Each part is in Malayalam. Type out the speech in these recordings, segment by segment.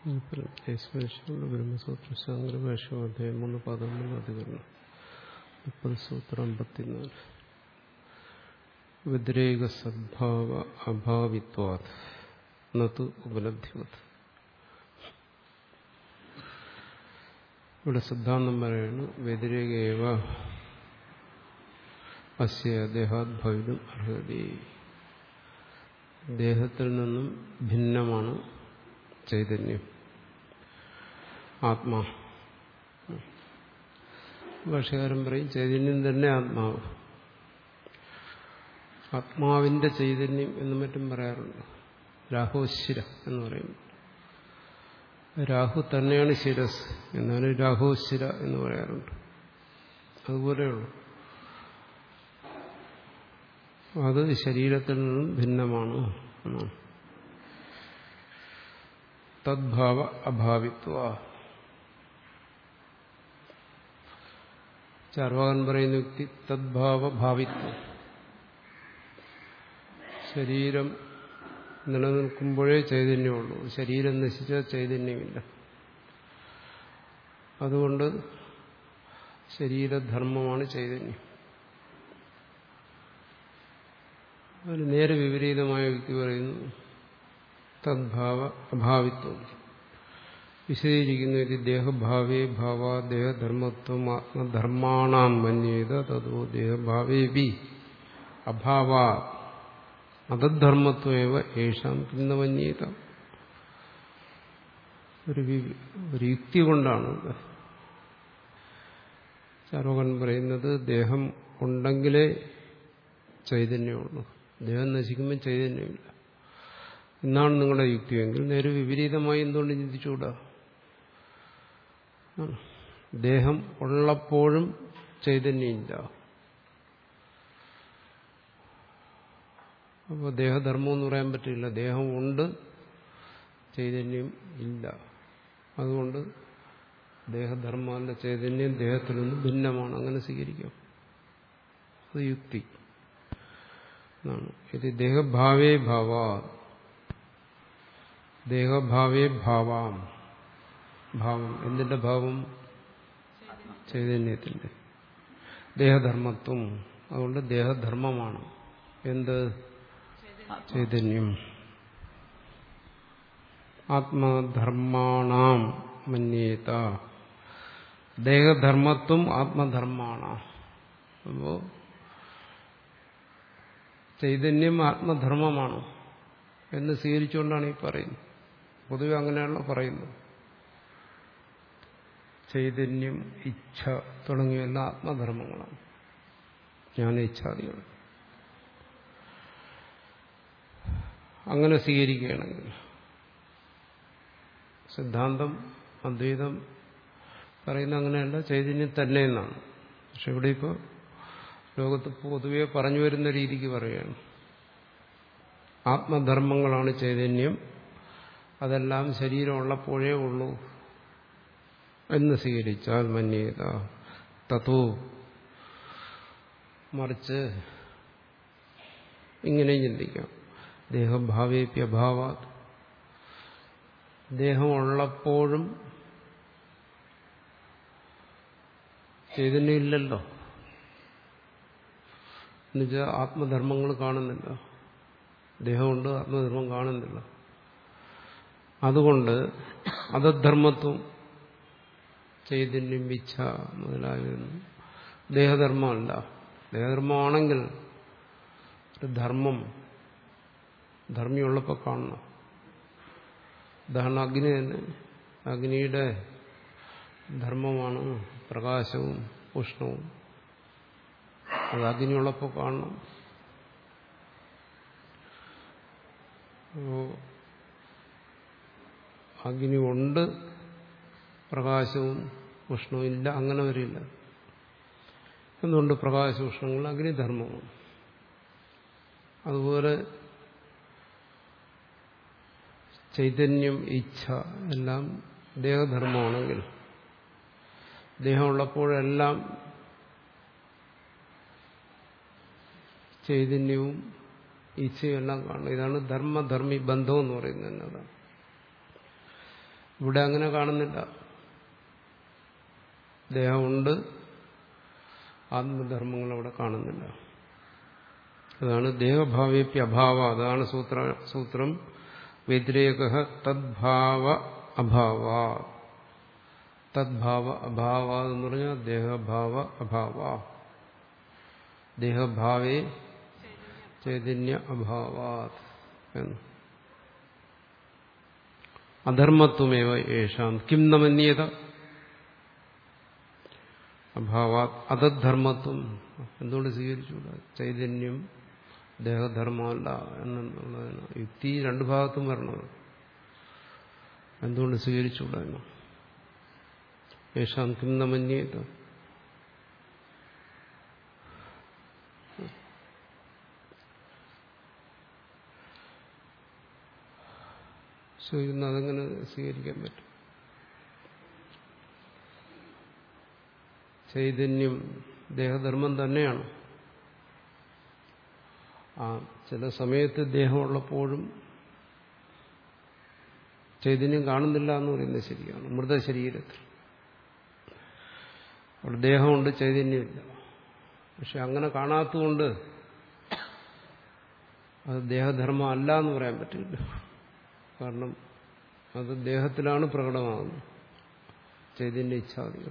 ബ്രഹ്മസൂത്ര ശാങ്കരഭാഷ്യം അധ്യായം മൂന്ന് പതിനൊന്ന് അധികരണം മുപ്പത് സൂത്രം അമ്പത്തിനാല് വ്യതിരേക സദ്ഭാവ അഭാവിത്വാത് നതു ഉപലബ്ധിവത് ഇവിടെ സിദ്ധാന്തം പറയാണ് വ്യതിരേകേവ അസ്യ ദേഹാത് ഭവിതും അർഹതി ദേഹത്തിൽ നിന്നും ഭിന്നമാണ് ചൈതന്യം ആത്മാ ഭാഷകാരൻ പറയും ചൈതന്യം തന്നെ ആത്മാവ് ആത്മാവിന്റെ ചൈതന്യം എന്നും മറ്റും പറയാറുണ്ട് രാഹോശിര എന്ന് പറയും രാഹു തന്നെയാണ് ശിരസ് എന്നാലും രാഹോശിര എന്ന് പറയാറുണ്ട് അതുപോലെയുള്ളു അത് ശരീരത്തിൽ നിന്നും ഭിന്നമാണ് എന്നാണ് തദ്ഭാവ അഭാവിത്വ ചാർവാകൻ പറയുന്ന വ്യക്തി തദ്ഭാവ ഭാവിത്വം ശരീരം നിലനിൽക്കുമ്പോഴേ ചൈതന്യമുള്ളൂ ശരീരം നശിച്ചാൽ ചൈതന്യമില്ല അതുകൊണ്ട് ശരീരധർമ്മമാണ് ചൈതന്യം അതിന് നേരെ വിപരീതമായ വ്യക്തി പറയുന്നു തദ്ഭാവ അഭാവിത്വം വിശദീകരിക്കുന്നു ഇത് ദേഹഭാവേ ഭാവ ദേഹധർമ്മത്വം ആത്മധർമാണാം മന്യേത തതോ ദേഹഭാവേ ബി അഭാവ അതദ്ധർമ്മത്വമേവ ഏഷാം പിന്നമന്യേത ഒരു ഒരു യുക്തി കൊണ്ടാണ് ചാരോകൻ പറയുന്നത് ദേഹം ഉണ്ടെങ്കിലേ ചൈതന്യമുള്ളൂ ദേഹം നശിക്കുമ്പോൾ ചൈതന്യമില്ല എന്നാണ് നിങ്ങളുടെ യുക്തിയെങ്കിൽ നേരെ വിപരീതമായി എന്തുകൊണ്ട് ചിന്തിച്ചുകൂടാ ദേഹം ഉള്ളപ്പോഴും ചൈതന്യമില്ല അപ്പോൾ ദേഹധർമ്മം എന്ന് പറയാൻ പറ്റില്ല ദേഹം ഉണ്ട് ചൈതന്യം ഇല്ല അതുകൊണ്ട് ദേഹധർമ്മമല്ല ചൈതന്യം ദേഹത്തിൽ നിന്ന് ഭിന്നമാണ് അങ്ങനെ സ്വീകരിക്കാം അത് യുക്തി എന്നാണ് ഇത് ദേഹഭാവേ ഭാവ ദേഹഭാവേ ഭാവാം ഭാവം എന്തിന്റെ ഭാവം ചൈതന്യത്തിന്റെ ദേഹധർമ്മത്വം അതുകൊണ്ട് ദേഹധർമ്മമാണ് എന്ത് ചൈതന്യം ആത്മധർമാണാം മന്യേത ദേഹധർമ്മത്വം ആത്മധർമാണ് അപ്പോ ചൈതന്യം ആത്മധർമ്മമാണ് എന്ന് സ്വീകരിച്ചുകൊണ്ടാണ് ഈ പറയുന്നത് പൊതുവെ അങ്ങനെയാണല്ലോ പറയുന്നത് ചൈതന്യം ഇച്ഛ തുടങ്ങിയ ആത്മധർമ്മങ്ങളാണ് ജ്ഞാന ഇച്ഛാദികൾ അങ്ങനെ സ്വീകരിക്കുകയാണെങ്കിൽ സിദ്ധാന്തം അദ്വൈതം പറയുന്ന അങ്ങനെയല്ല ചൈതന്യം തന്നെ എന്നാണ് പക്ഷെ ഇവിടെ ഇപ്പോൾ ലോകത്ത് പൊതുവെ പറഞ്ഞു വരുന്ന രീതിക്ക് പറയുകയാണ് ആത്മധർമ്മങ്ങളാണ് ചൈതന്യം അതെല്ലാം ശരീരമുള്ളപ്പോഴേ ഉള്ളൂ എന്ന് സ്വീകരിച്ചാൽ മന്യേത തത്വ മറിച്ച് ഇങ്ങനെ ചിന്തിക്കാം ദേഹഭാവേപ്യഭാവ ദേഹമുള്ളപ്പോഴും ചൈതന്യമില്ലല്ലോ എന്നുവെച്ചാൽ ആത്മധർമ്മങ്ങൾ കാണുന്നില്ല ദേഹമുണ്ട് ആത്മധർമ്മം കാണുന്നില്ല അതുകൊണ്ട് അതധർമ്മത്വം ചൈതന്യം ഇച്ഛ മുതലായതൊന്നും ദേഹധർമ്മമല്ല ദേഹധർമ്മമാണെങ്കിൽ ഒരു ധർമ്മം ധർമ്മിയുള്ളപ്പോൾ കാണണം ഉദാഹരണം അഗ്നി തന്നെ അഗ്നിയുടെ ധർമ്മമാണ് പ്രകാശവും ഉഷ്ണവും അത് അഗ്നിയുള്ളപ്പോൾ കാണണം അഗ്നി ഉണ്ട് പ്രകാശവും ഉഷ്ണവും ഇല്ല അങ്ങനെ വരില്ല എന്തുകൊണ്ട് പ്രകാശ ഉഷ്ണങ്ങൾ അഗ്നിധർമ്മമാണ് അതുപോലെ ചൈതന്യം ഇച്ഛ എല്ലാം ദേഹധർമ്മമാണെങ്കിൽ ദേഹമുള്ളപ്പോഴെല്ലാം ചൈതന്യവും ഇച്ഛയും എല്ലാം കാണും ഇതാണ് ധർമ്മധർമ്മി ബന്ധം എന്ന് പറയുന്നത് എന്നതാണ് ഇവിടെ അങ്ങനെ കാണുന്നില്ല ദേഹമുണ്ട് ആത്മധർമ്മങ്ങൾ അവിടെ കാണുന്നില്ല അതാണ് ദേഹഭാവേപ്യ അഭാവ അതാണ് സൂത്ര സൂത്രം വ്യതിരേക തദ്ഭാവ അഭാവ തദ്ഭാവ അഭാവ എന്ന് പറഞ്ഞാൽ ദേഹഭാവ അഭാവ ദേഹഭാവേ ചൈതന്യ അഭാവ എന്ന് അധർമ്മത്വമേവ യേഷാം കിം നമന്യത അഭാവാത് അതദ്ധർമ്മത്വം എന്തുകൊണ്ട് സ്വീകരിച്ചുകൂടാ ചൈതന്യം ദേഹധർമ്മമല്ല എന്നുള്ളതിന് യുക്തി രണ്ടു ഭാഗത്തും വരണം എന്തുകൊണ്ട് സ്വീകരിച്ചുകൂടാ എന്ന് യേശാം കിം നമന്യേത ചോദിക്കുന്ന അതെങ്ങനെ സ്വീകരിക്കാൻ പറ്റും ചൈതന്യം ദേഹധർമ്മം തന്നെയാണ് ആ ചില സമയത്ത് ദേഹമുള്ളപ്പോഴും ചൈതന്യം കാണുന്നില്ല എന്ന് പറയുന്നത് ശരിയാണ് മൃതശരീരത്തിൽ അവിടെ ദേഹമുണ്ട് ചൈതന്യമില്ല പക്ഷെ അങ്ങനെ കാണാത്തതുകൊണ്ട് അത് ദേഹധർമ്മം അല്ല എന്ന് പറയാൻ പറ്റില്ല കാരണം അത് ദേഹത്തിലാണ് പ്രകടമാകുന്നത് ചൈതന്യ ഇച്ഛാദികൾ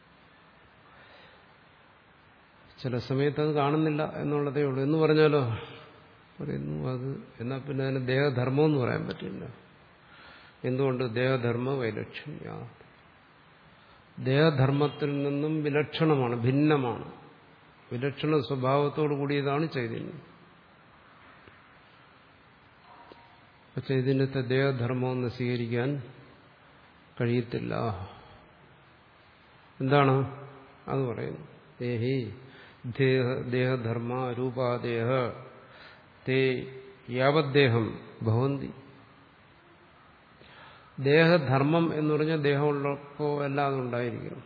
ചില സമയത്ത് അത് കാണുന്നില്ല എന്നുള്ളതേ ഉള്ളൂ എന്ന് പറഞ്ഞാലോ പറയുന്നു അത് എന്നാൽ പിന്നെ അതിന് ദേഹധർമ്മം എന്ന് പറയാൻ പറ്റില്ല എന്തുകൊണ്ട് ദേഹധർമ്മ വൈലക്ഷണ്യ ദേഹധർമ്മത്തിൽ നിന്നും വിലക്ഷണമാണ് ഭിന്നമാണ് വിലക്ഷണ സ്വഭാവത്തോടു കൂടിയതാണ് ചൈതന്യം ചൈതന്യത്തെ ദേഹധർമ്മമെന്ന് സ്വീകരിക്കാൻ കഴിയത്തില്ല എന്താണ് അത് പറയുന്നു ദേഹി ദേഹ ദേഹധർമ്മ രൂപാദേഹ തേ യാവദ്ദേഹം ഭവന്തി ദേഹധർമ്മം എന്ന് പറഞ്ഞാൽ ദേഹമുള്ളപ്പോ എല്ലാം ഉണ്ടായിരിക്കണം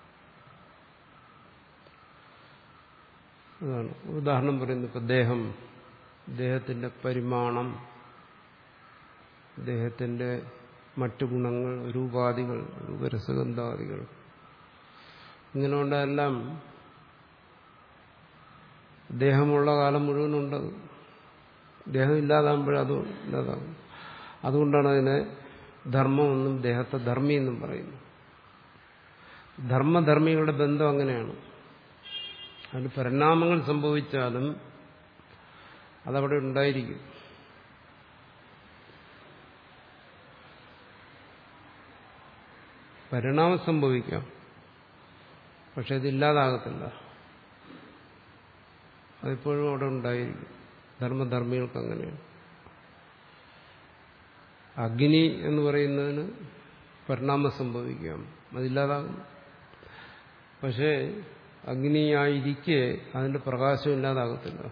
അതാണ് ഉദാഹരണം പറയുന്നു ഇപ്പൊ ദേഹം ദേഹത്തിന്റെ പരിമാണം ദേഹത്തിന്റെ മറ്റു ഗുണങ്ങൾ രൂപാദികൾ രൂപരസഗന്ധാദികൾ ഇങ്ങനെയുണ്ടെല്ലാം ദേഹമുള്ള കാലം മുഴുവനുണ്ട് ദേഹം ഇല്ലാതാകുമ്പോഴത് ഇല്ലാതാകും അതുകൊണ്ടാണ് അതിനെ ധർമ്മമെന്നും ദേഹത്തെ ധർമ്മി എന്നും പറയുന്നു ധർമ്മധർമ്മികളുടെ ബന്ധം അങ്ങനെയാണ് അതിന് പരിണാമങ്ങൾ സംഭവിച്ചാലും അതവിടെ ഉണ്ടായിരിക്കും പരിണാമം സംഭവിക്കാം പക്ഷെ ഇതില്ലാതാകത്തില്ല അതിപ്പോഴും അവിടെ ഉണ്ടായിരിക്കും ധർമ്മധർമ്മികൾക്ക് അങ്ങനെയാണ് അഗ്നി എന്ന് പറയുന്നതിന് പരിണാമം സംഭവിക്കാം അതില്ലാതാകും പക്ഷേ അഗ്നിയായിരിക്കെ അതിന്റെ പ്രകാശം ഇല്ലാതാകത്തില്ല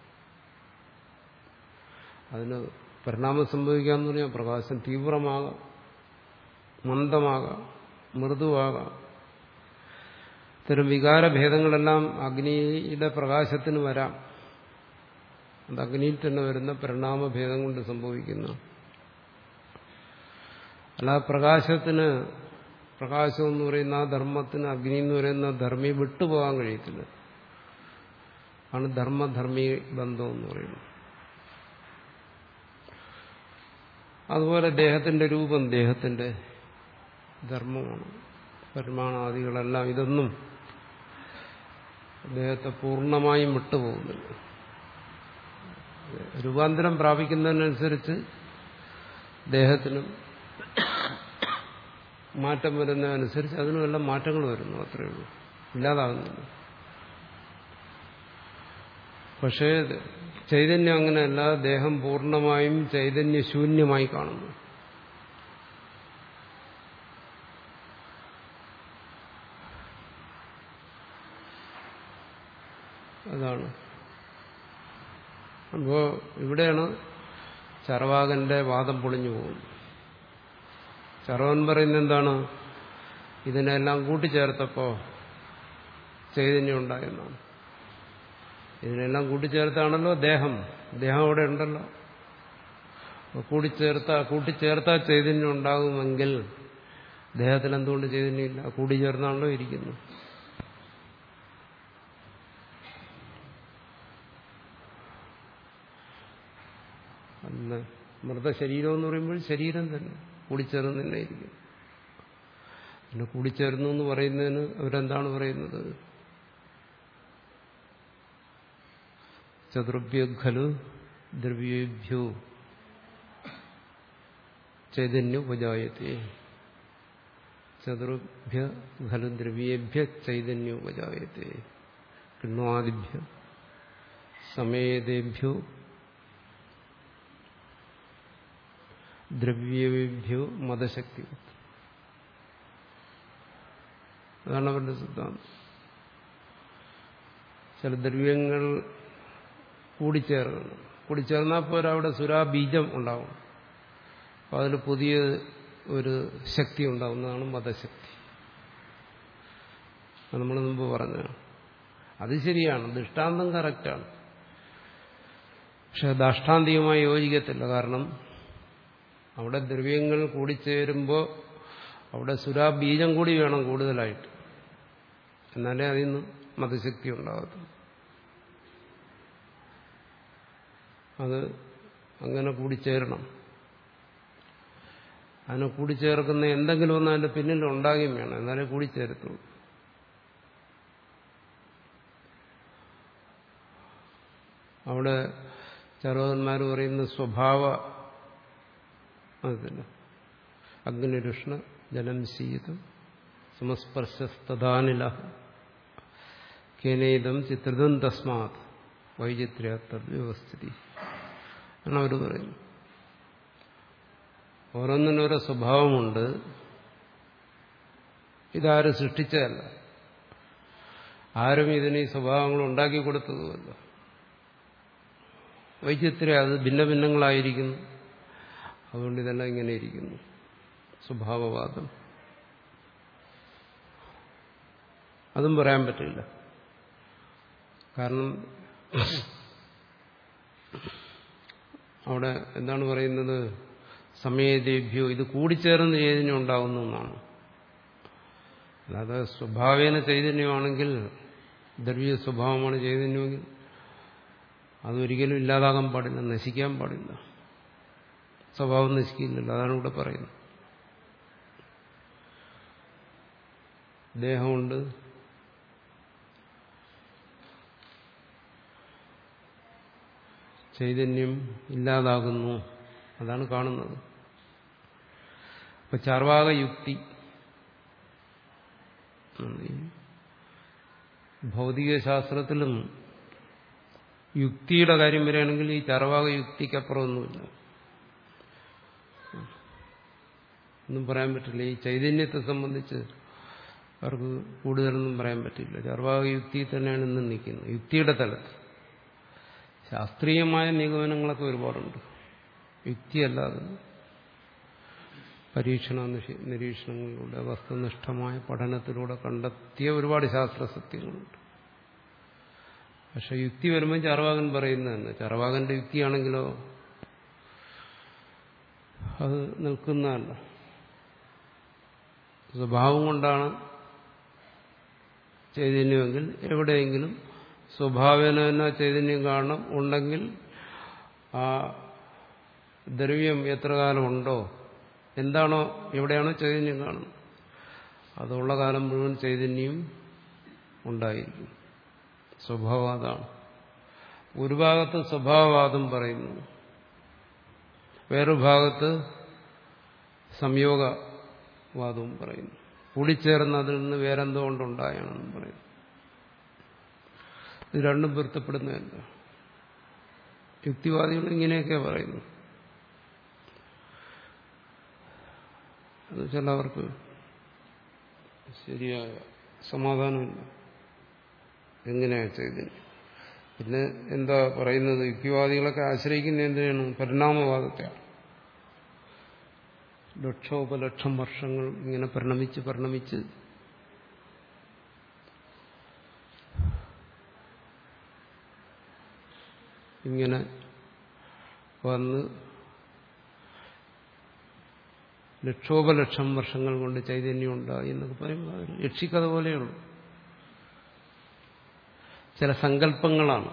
അതിന് പരിണാമം സംഭവിക്കാന്ന് പറഞ്ഞാൽ പ്രകാശം തീവ്രമാകാം മന്ദമാകാം മൃദുവാകാം ഇത്തരം വികാരഭേദങ്ങളെല്ലാം അഗ്നിയുടെ പ്രകാശത്തിന് വരാം അത് അഗ്നിയിൽ തന്നെ വരുന്ന പരിണാമഭേദം കൊണ്ട് സംഭവിക്കുന്ന അല്ല പ്രകാശത്തിന് പ്രകാശം എന്ന് പറയുന്ന ആ ധർമ്മത്തിന് അഗ്നി എന്ന് പറയുന്ന ധർമ്മി വിട്ടുപോകാൻ കഴിയത്തില്ല ആണ് ധർമ്മധർമ്മി ബന്ധം എന്ന് പറയുന്നത് അതുപോലെ ദേഹത്തിന്റെ രൂപം ദേഹത്തിന്റെ ധർമ്മമാണ് പരിമാണാദികളെല്ലാം ഇതൊന്നും ദേഹത്തെ പൂർണ്ണമായും വിട്ടുപോകുന്നില്ല രൂപാന്തരം പ്രാപിക്കുന്നതിനനുസരിച്ച് ദേഹത്തിനും മാറ്റം വരുന്നതനുസരിച്ച് അതിനുമെല്ലാം മാറ്റങ്ങൾ വരുന്നു അത്രയേ ഉള്ളൂ ഇല്ലാതാകുന്നില്ല പക്ഷേ ചൈതന്യം അങ്ങനെയല്ല ദേഹം പൂർണ്ണമായും ചൈതന്യശൂന്യമായി കാണുന്നു അതാണ് അപ്പോ ഇവിടെയാണ് ചർവാകന്റെ വാദം പൊളിഞ്ഞു പോകുന്നത് ചർവൻ പറയുന്നത് എന്താണ് ഇതിനെല്ലാം കൂട്ടിച്ചേർത്തപ്പോ ചൈതന്യം ഉണ്ടായെന്നാണ് ഇതിനെല്ലാം കൂട്ടിച്ചേർത്താണല്ലോ ദേഹം ദേഹം അവിടെ ഉണ്ടല്ലോ കൂടിച്ചേർത്ത കൂട്ടിച്ചേർത്താ ചൈതന്യം ഉണ്ടാകുമെങ്കിൽ ദേഹത്തിൽ എന്തുകൊണ്ട് ചൈതന്യമില്ല കൂടിച്ചേർന്നാണല്ലോ ഇരിക്കുന്നു അന്ന് മൃതശരീരം എന്ന് പറയുമ്പോൾ ശരീരം തന്നെ കൂടിച്ചേർന്ന് തന്നെ ഇരിക്കും പിന്നെ കൂടിച്ചേർന്നു എന്ന് പറയുന്നതിന് അവരെന്താണ് പറയുന്നത് ചതുർഭ്യ ഖലു ദ്രവ്യേഭ്യോ ചൈതന്യ ഉപജായത്തെ ചതുർഭ്യ ഖലു ദ്രവ്യേഭ്യ ചൈതന്യ ഉപജായത്തെ കിണ്വാദിഭ്യ സമേതേഭ്യോ ദ്രവ്യേഭ്യോ മതശക്തി അതാണ് അവരുടെ സിദ്ധാന്തം ചില ദ്രവ്യങ്ങൾ കൂടിച്ചേർന്നു കൂടിച്ചേർന്നാൽ പോരാ അവിടെ സുരാബീജം ഉണ്ടാവും അപ്പം അതിൽ പുതിയ ഒരു ശക്തി ഉണ്ടാവുന്നതാണ് മതശക്തി അത് നമ്മൾ മുമ്പ് പറഞ്ഞതാണ് അത് ശരിയാണ് ദൃഷ്ടാന്തം കറക്റ്റാണ് പക്ഷെ ദാഷ്ടാന്തികമായി യോജിക്കത്തില്ല കാരണം അവിടെ ദ്രവ്യങ്ങൾ കൂടിച്ചേരുമ്പോൾ അവിടെ സുരാബീജം കൂടി വേണം കൂടുതലായിട്ട് എന്നാലേ അതിൽ നിന്ന് മതശക്തി ഉണ്ടാകത്തുള്ളൂ അത് അങ്ങനെ കൂടിച്ചേരണം അതിനെ കൂടിച്ചേർക്കുന്ന എന്തെങ്കിലും ഒന്ന് അതിന്റെ പിന്നിൽ ഉണ്ടാകുകയും വേണം എന്നാലേ കൂടിച്ചേരത്തുള്ളൂ അവിടെ ചരോദന്മാർ പറയുന്ന സ്വഭാവ അതില്ല അഗ്നിരുഷ്ണ ജലം ശീതം സമസ്പർശസ്തദാനില കേനേതം ചിത്രിതം തസ്മാത് വൈചിത്ര്യ തദ്വ്യവസ്ഥിതി ആണ് അവർ പറയുന്നത് ഓരോന്നിനോരോ സ്വഭാവമുണ്ട് ഇതാരും സൃഷ്ടിച്ചതല്ല ആരും ഇതിന് ഈ സ്വഭാവങ്ങൾ ഉണ്ടാക്കി കൊടുത്തതുമല്ല വൈചിത്ര്യ അത് ഭിന്ന ഭിന്നങ്ങളായിരിക്കുന്നു അതുകൊണ്ട് ഇതെല്ലാം ഇങ്ങനെ ഇരിക്കുന്നു സ്വഭാവവാദം അതും പറയാൻ പറ്റില്ല കാരണം അവിടെ എന്താണ് പറയുന്നത് സമയദേഭ്യോ ഇത് കൂടിച്ചേർന്ന് ചൈതന്യം ഉണ്ടാകുന്നു എന്നാണ് അല്ലാതെ സ്വഭാവേന ചൈതന്യമാണെങ്കിൽ ദ്രവ്യ സ്വഭാവമാണ് ചൈതന്യമെങ്കിൽ അതൊരിക്കലും ഇല്ലാതാകാൻ പാടില്ല നശിക്കാൻ പാടില്ല സ്വഭാവം നശിക്കുന്നില്ല അതാണ് ഇവിടെ പറയുന്നത് ദേഹമുണ്ട് ചൈതന്യം ഇല്ലാതാകുന്നു അതാണ് കാണുന്നത് ഇപ്പൊ ചാർവാക യുക്തി ഭൗതിക ശാസ്ത്രത്തിലും യുക്തിയുടെ കാര്യം വരികയാണെങ്കിൽ ഈ ചാർവാക യുക്തിക്കപ്പുറമൊന്നുമില്ല ഒന്നും പറയാൻ പറ്റില്ല ഈ ചൈതന്യത്തെ സംബന്ധിച്ച് അവർക്ക് കൂടുതലൊന്നും പറയാൻ പറ്റില്ല ചർവാക യുക്തി തന്നെയാണ് ഇന്ന് നിൽക്കുന്നത് യുക്തിയുടെ തലത്ത് ശാസ്ത്രീയമായ നിഗമനങ്ങളൊക്കെ ഒരുപാടുണ്ട് യുക്തിയല്ലാതെ പരീക്ഷണ നിരീക്ഷണങ്ങളിലൂടെ വസ്തുനിഷ്ഠമായ പഠനത്തിലൂടെ കണ്ടെത്തിയ ഒരുപാട് ശാസ്ത്ര സത്യങ്ങളുണ്ട് പക്ഷെ യുക്തി വരുമ്പോൾ ചാർവാകൻ പറയുന്നത് തന്നെ ചാർവാകന്റെ യുക്തിയാണെങ്കിലോ അത് നിൽക്കുന്നതല്ല സ്വഭാവം കൊണ്ടാണ് ചൈതന്യമെങ്കിൽ എവിടെയെങ്കിലും സ്വഭാവേന തന്നെ ചൈതന്യം കാണണം ഉണ്ടെങ്കിൽ ആ ദ്രവ്യം എത്ര കാലം ഉണ്ടോ എന്താണോ എവിടെയാണോ ചൈതന്യം കാണുന്നത് അതുള്ള കാലം മുഴുവൻ ചൈതന്യം ഉണ്ടായിരിക്കും സ്വഭാവവാദമാണ് ഒരു ഭാഗത്ത് സ്വഭാവവാദം പറയുന്നു വേറൊരു ഭാഗത്ത് സംയോഗവാദവും പറയുന്നു കൂടിച്ചേർന്ന് അതിൽ നിന്ന് വേറെന്തോ കൊണ്ടുണ്ടായാണെന്നും പറയുന്നു ഇത് രണ്ടും പൊരുത്തപ്പെടുന്നതല്ല യുക്തിവാദികൾ ഇങ്ങനെയൊക്കെ പറയുന്നു എന്നുവെച്ചാൽ അവർക്ക് ശരിയായ സമാധാനമില്ല എങ്ങനെയാ ചൈതന്യം പിന്നെ എന്താ പറയുന്നത് യുക്തിവാദികളൊക്കെ ആശ്രയിക്കുന്ന എന്തിനാണ് പരിണാമവാദത്തെയാണ് ലക്ഷോപലക്ഷം വർഷങ്ങൾ ഇങ്ങനെ പരിണമിച്ച് പരിണമിച്ച് ഇങ്ങനെ വന്ന് ലക്ഷോപലക്ഷം വർഷങ്ങൾ കൊണ്ട് ചൈതന്യം ഉണ്ടായി എന്നൊക്കെ പറയുമ്പോൾ അതൊരു യക്ഷിക്കഥ പോലെയുള്ളൂ ചില സങ്കല്പങ്ങളാണ്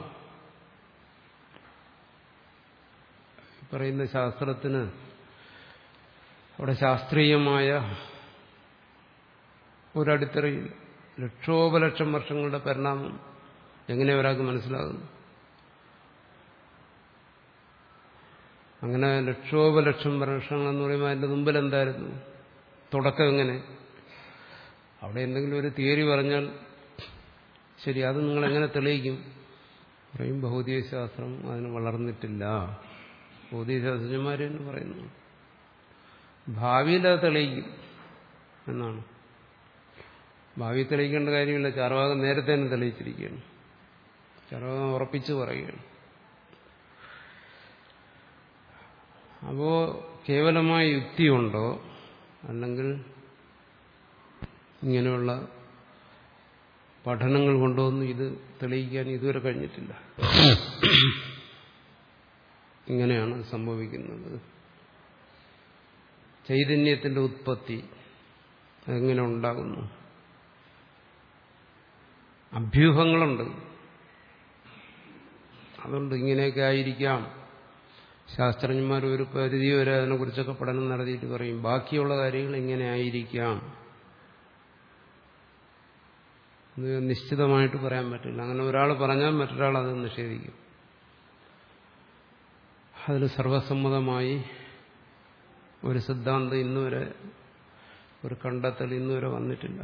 പറയുന്ന ശാസ്ത്രത്തിന് അവിടെ ശാസ്ത്രീയമായ ഒരടിത്തറയിൽ ലക്ഷോപലക്ഷം വർഷങ്ങളുടെ പരിണാമം എങ്ങനെ ഒരാൾക്ക് മനസ്സിലാകുന്നു അങ്ങനെ ലക്ഷോപലക്ഷം വർഷങ്ങൾ എന്ന് പറയുമ്പോൾ അതിന്റെ മുമ്പിൽ എന്തായിരുന്നു തുടക്കം എങ്ങനെ അവിടെ എന്തെങ്കിലും ഒരു തിയറി പറഞ്ഞാൽ ശരി അത് നിങ്ങൾ എങ്ങനെ തെളിയിക്കും പറയും ഭൗതിക ശാസ്ത്രം അതിന് വളർന്നിട്ടില്ല ഭൗതിക ശാസ്ത്രജ്ഞന്മാർ എന്ന് പറയുന്നു ഭാവിയിൽ അത് തെളിയിക്കും എന്നാണ് ഭാവി തെളിയിക്കേണ്ട കാര്യമില്ല ചാർവാകം നേരത്തെ തന്നെ തെളിയിച്ചിരിക്കുകയാണ് ചാർവാകം ഉറപ്പിച്ചു പറയുകയാണ് അപ്പോ കേവലമായ യുക്തിയുണ്ടോ അല്ലെങ്കിൽ ഇങ്ങനെയുള്ള പഠനങ്ങൾ കൊണ്ടൊന്നും ഇത് തെളിയിക്കാൻ ഇതുവരെ കഴിഞ്ഞിട്ടില്ല ഇങ്ങനെയാണ് സംഭവിക്കുന്നത് ചൈതന്യത്തിന്റെ ഉത്പത്തി എങ്ങനെ ഉണ്ടാകുന്നു അഭ്യൂഹങ്ങളുണ്ട് അതുകൊണ്ട് ഇങ്ങനെയൊക്കെ ആയിരിക്കാം ശാസ്ത്രജ്ഞന്മാർ ഒരു പരിധി വരെ അതിനെക്കുറിച്ചൊക്കെ പഠനം നടത്തിയിട്ട് പറയും ബാക്കിയുള്ള കാര്യങ്ങൾ ഇങ്ങനെ ആയിരിക്കാം ഇത് നിശ്ചിതമായിട്ട് പറയാൻ പറ്റില്ല അങ്ങനെ ഒരാൾ പറഞ്ഞാൽ മറ്റൊരാൾ അത് നിഷേധിക്കും അതിൽ സർവസമ്മതമായി ഒരു സിദ്ധാന്തം ഇന്നുവരെ ഒരു കണ്ടെത്തൽ ഇന്നുവരെ വന്നിട്ടില്ല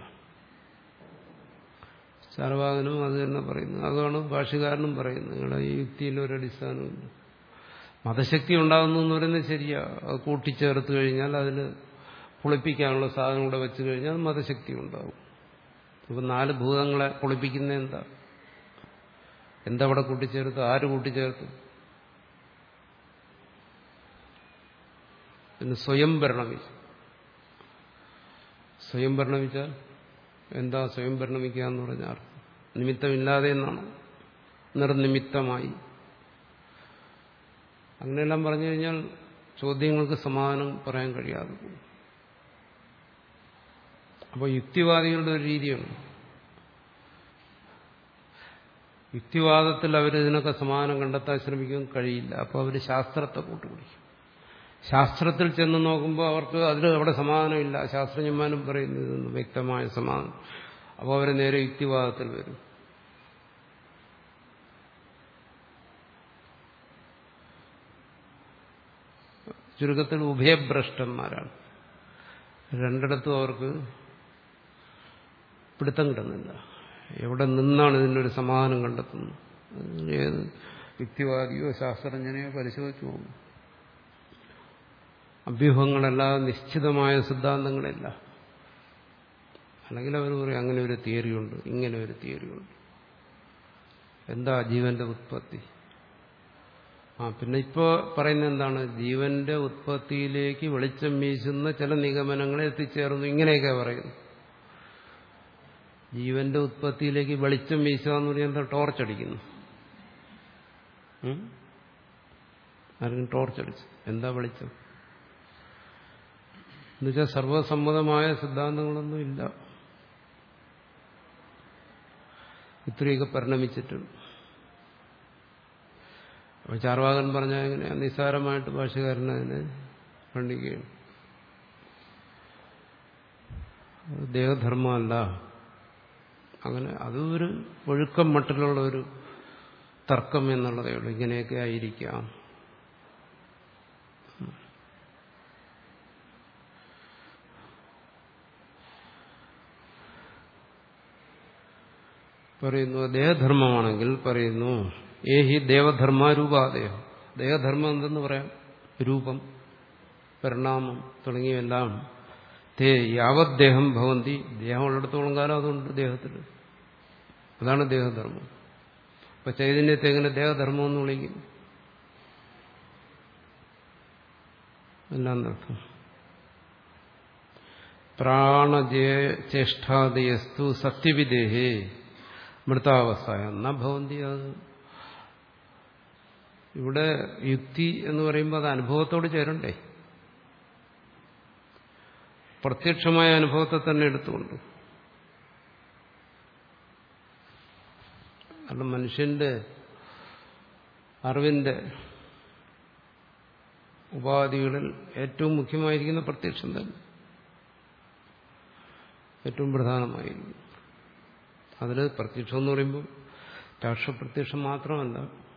ചാർവാകനും അത് തന്നെ പറയുന്നു അതാണ് ഭാഷകാരനും പറയുന്നത് നിങ്ങളുടെ ഈ യുക്തിയിൽ ഒരു അടിസ്ഥാനമില്ല മതശക്തി ഉണ്ടാകുന്നു എന്ന് പറയുന്നത് ശരിയാ അത് കൂട്ടിച്ചേർത്ത് കഴിഞ്ഞാൽ അതിൽ പൊളിപ്പിക്കാനുള്ള സാധനം കൂടെ വെച്ച് കഴിഞ്ഞാൽ മതശക്തി ഉണ്ടാവും ഇപ്പം നാല് ഭൂതങ്ങളെ പൊളിപ്പിക്കുന്ന എന്താ എന്താ അവിടെ കൂട്ടിച്ചേർത്ത് ആര് കൂട്ടിച്ചേർത്തു പിന്നെ സ്വയം പരിണമിച്ചു സ്വയം പരിണമിച്ചാൽ എന്താ സ്വയം പരിണമിക്കുക എന്ന് പറഞ്ഞാൽ നിമിത്തമില്ലാതെ എന്നാണ് നിർനിമിത്തമായി അങ്ങനെയെല്ലാം പറഞ്ഞു കഴിഞ്ഞാൽ ചോദ്യങ്ങൾക്ക് സമാധാനം പറയാൻ കഴിയാതെ പോകും അപ്പോൾ യുക്തിവാദികളുടെ ഒരു രീതിയുണ്ട് യുക്തിവാദത്തിൽ അവർ ഇതിനൊക്കെ സമാധാനം കണ്ടെത്താൻ ശ്രമിക്കാൻ കഴിയില്ല അപ്പോൾ അവർ ശാസ്ത്രത്തെ കൂട്ടുപിടിക്കും ശാസ്ത്രത്തിൽ ചെന്ന് നോക്കുമ്പോൾ അവർക്ക് അതിൽ അവിടെ സമാധാനമില്ല ശാസ്ത്രജ്ഞന്മാരും പറയുന്നു ഇതൊന്നും വ്യക്തമായ സമാധാനം അപ്പോൾ അവർ നേരെ യുക്തിവാദത്തിൽ വരും ചുരുക്കത്തിൽ ഉഭയഭ്രഷ്ടന്മാരാണ് രണ്ടിടത്തും അവർക്ക് പിടുത്തം കിട്ടുന്നില്ല എവിടെ നിന്നാണ് ഇതിനൊരു സമാധാനം കണ്ടെത്തുന്നത് ഏത് യുക്തിവാദിയോ ശാസ്ത്രജ്ഞനെയോ പരിശോധിച്ചു പോകും അഭ്യൂഹങ്ങളല്ലാതെ നിശ്ചിതമായ സിദ്ധാന്തങ്ങളില്ല അല്ലെങ്കിൽ അവർ പറയും അങ്ങനെ ഒരു തിയറിയുണ്ട് ഇങ്ങനെ ഒരു തിയറിയുണ്ട് എന്താ ജീവന്റെ ഉത്പത്തി ആ പിന്നെ ഇപ്പോൾ പറയുന്നത് എന്താണ് ജീവന്റെ ഉത്പത്തിയിലേക്ക് വെളിച്ചം വീശുന്ന ചില നിഗമനങ്ങളെ എത്തിച്ചേർന്നു ഇങ്ങനെയൊക്കെ പറയുന്നു ജീവന്റെ ഉത്പത്തിയിലേക്ക് വെളിച്ചം വീശുക എന്ന് പറഞ്ഞാൽ എന്താ ടോർച്ചടിക്കുന്നു ആരെങ്കിലും ടോർച്ചടിച്ചു എന്താ വെളിച്ചം എന്നുവെച്ചാൽ സർവസമ്മതമായ സിദ്ധാന്തങ്ങളൊന്നും ഇല്ല ഇത്രയൊക്കെ പരിണമിച്ചിട്ടുണ്ട് അപ്പോൾ ചാർവാകൻ പറഞ്ഞ എങ്ങനെ നിസ്സാരമായിട്ട് ഭാഷകാരൻ അതിനെ ഖണ്ഡിക്കുകയാണ് ദേഹധർമ്മമല്ല അങ്ങനെ അതും ഒരു ഒഴുക്കം മട്ടിലുള്ള ഒരു തർക്കം എന്നുള്ളതേ ഉള്ളൂ ഇങ്ങനെയൊക്കെ ആയിരിക്കാം പറയുന്നു ദേഹധർമ്മമാണെങ്കിൽ പറയുന്നു ഏഹി ദേവധർമാരൂപാദേഹം ദേഹധർമ്മം എന്തെന്ന് പറയാം രൂപം പരിണാമം തുടങ്ങിയവെല്ലാം തേ യാവത് ദേഹം ഭവന്തി ദേഹം ഉള്ളിടത്തോളം കാലം അതുണ്ട് ദേഹത്തിൽ അതാണ് ദേഹധർമ്മം അപ്പൊ ചൈതന്യത്തെ എങ്ങനെ ദേഹധർമ്മം എന്ന് വിളിക്കും എല്ലാന്നർത്ഥം പ്രാണചേഷ്ടാദയസ്തു സത്യവിദേഹേ മൃതാവസ്ഥായ എന്നാ ഭവന്തി അത് ഇവിടെ യുക്തി എന്ന് പറയുമ്പോൾ അത് അനുഭവത്തോട് ചേരണ്ടേ പ്രത്യക്ഷമായ അനുഭവത്തെ തന്നെ എടുത്തുകൊണ്ട് കാരണം മനുഷ്യന്റെ അറിവിന്റെ ഉപാധികളിൽ ഏറ്റവും മുഖ്യമായിരിക്കുന്ന പ്രത്യക്ഷം തന്നെ ഏറ്റവും പ്രധാനമായിരിക്കും അതിൽ പ്രത്യക്ഷം എന്ന് പറയുമ്പോൾ രാഷ്ട്രപ്രത്യക്ഷം മാത്രമല്ല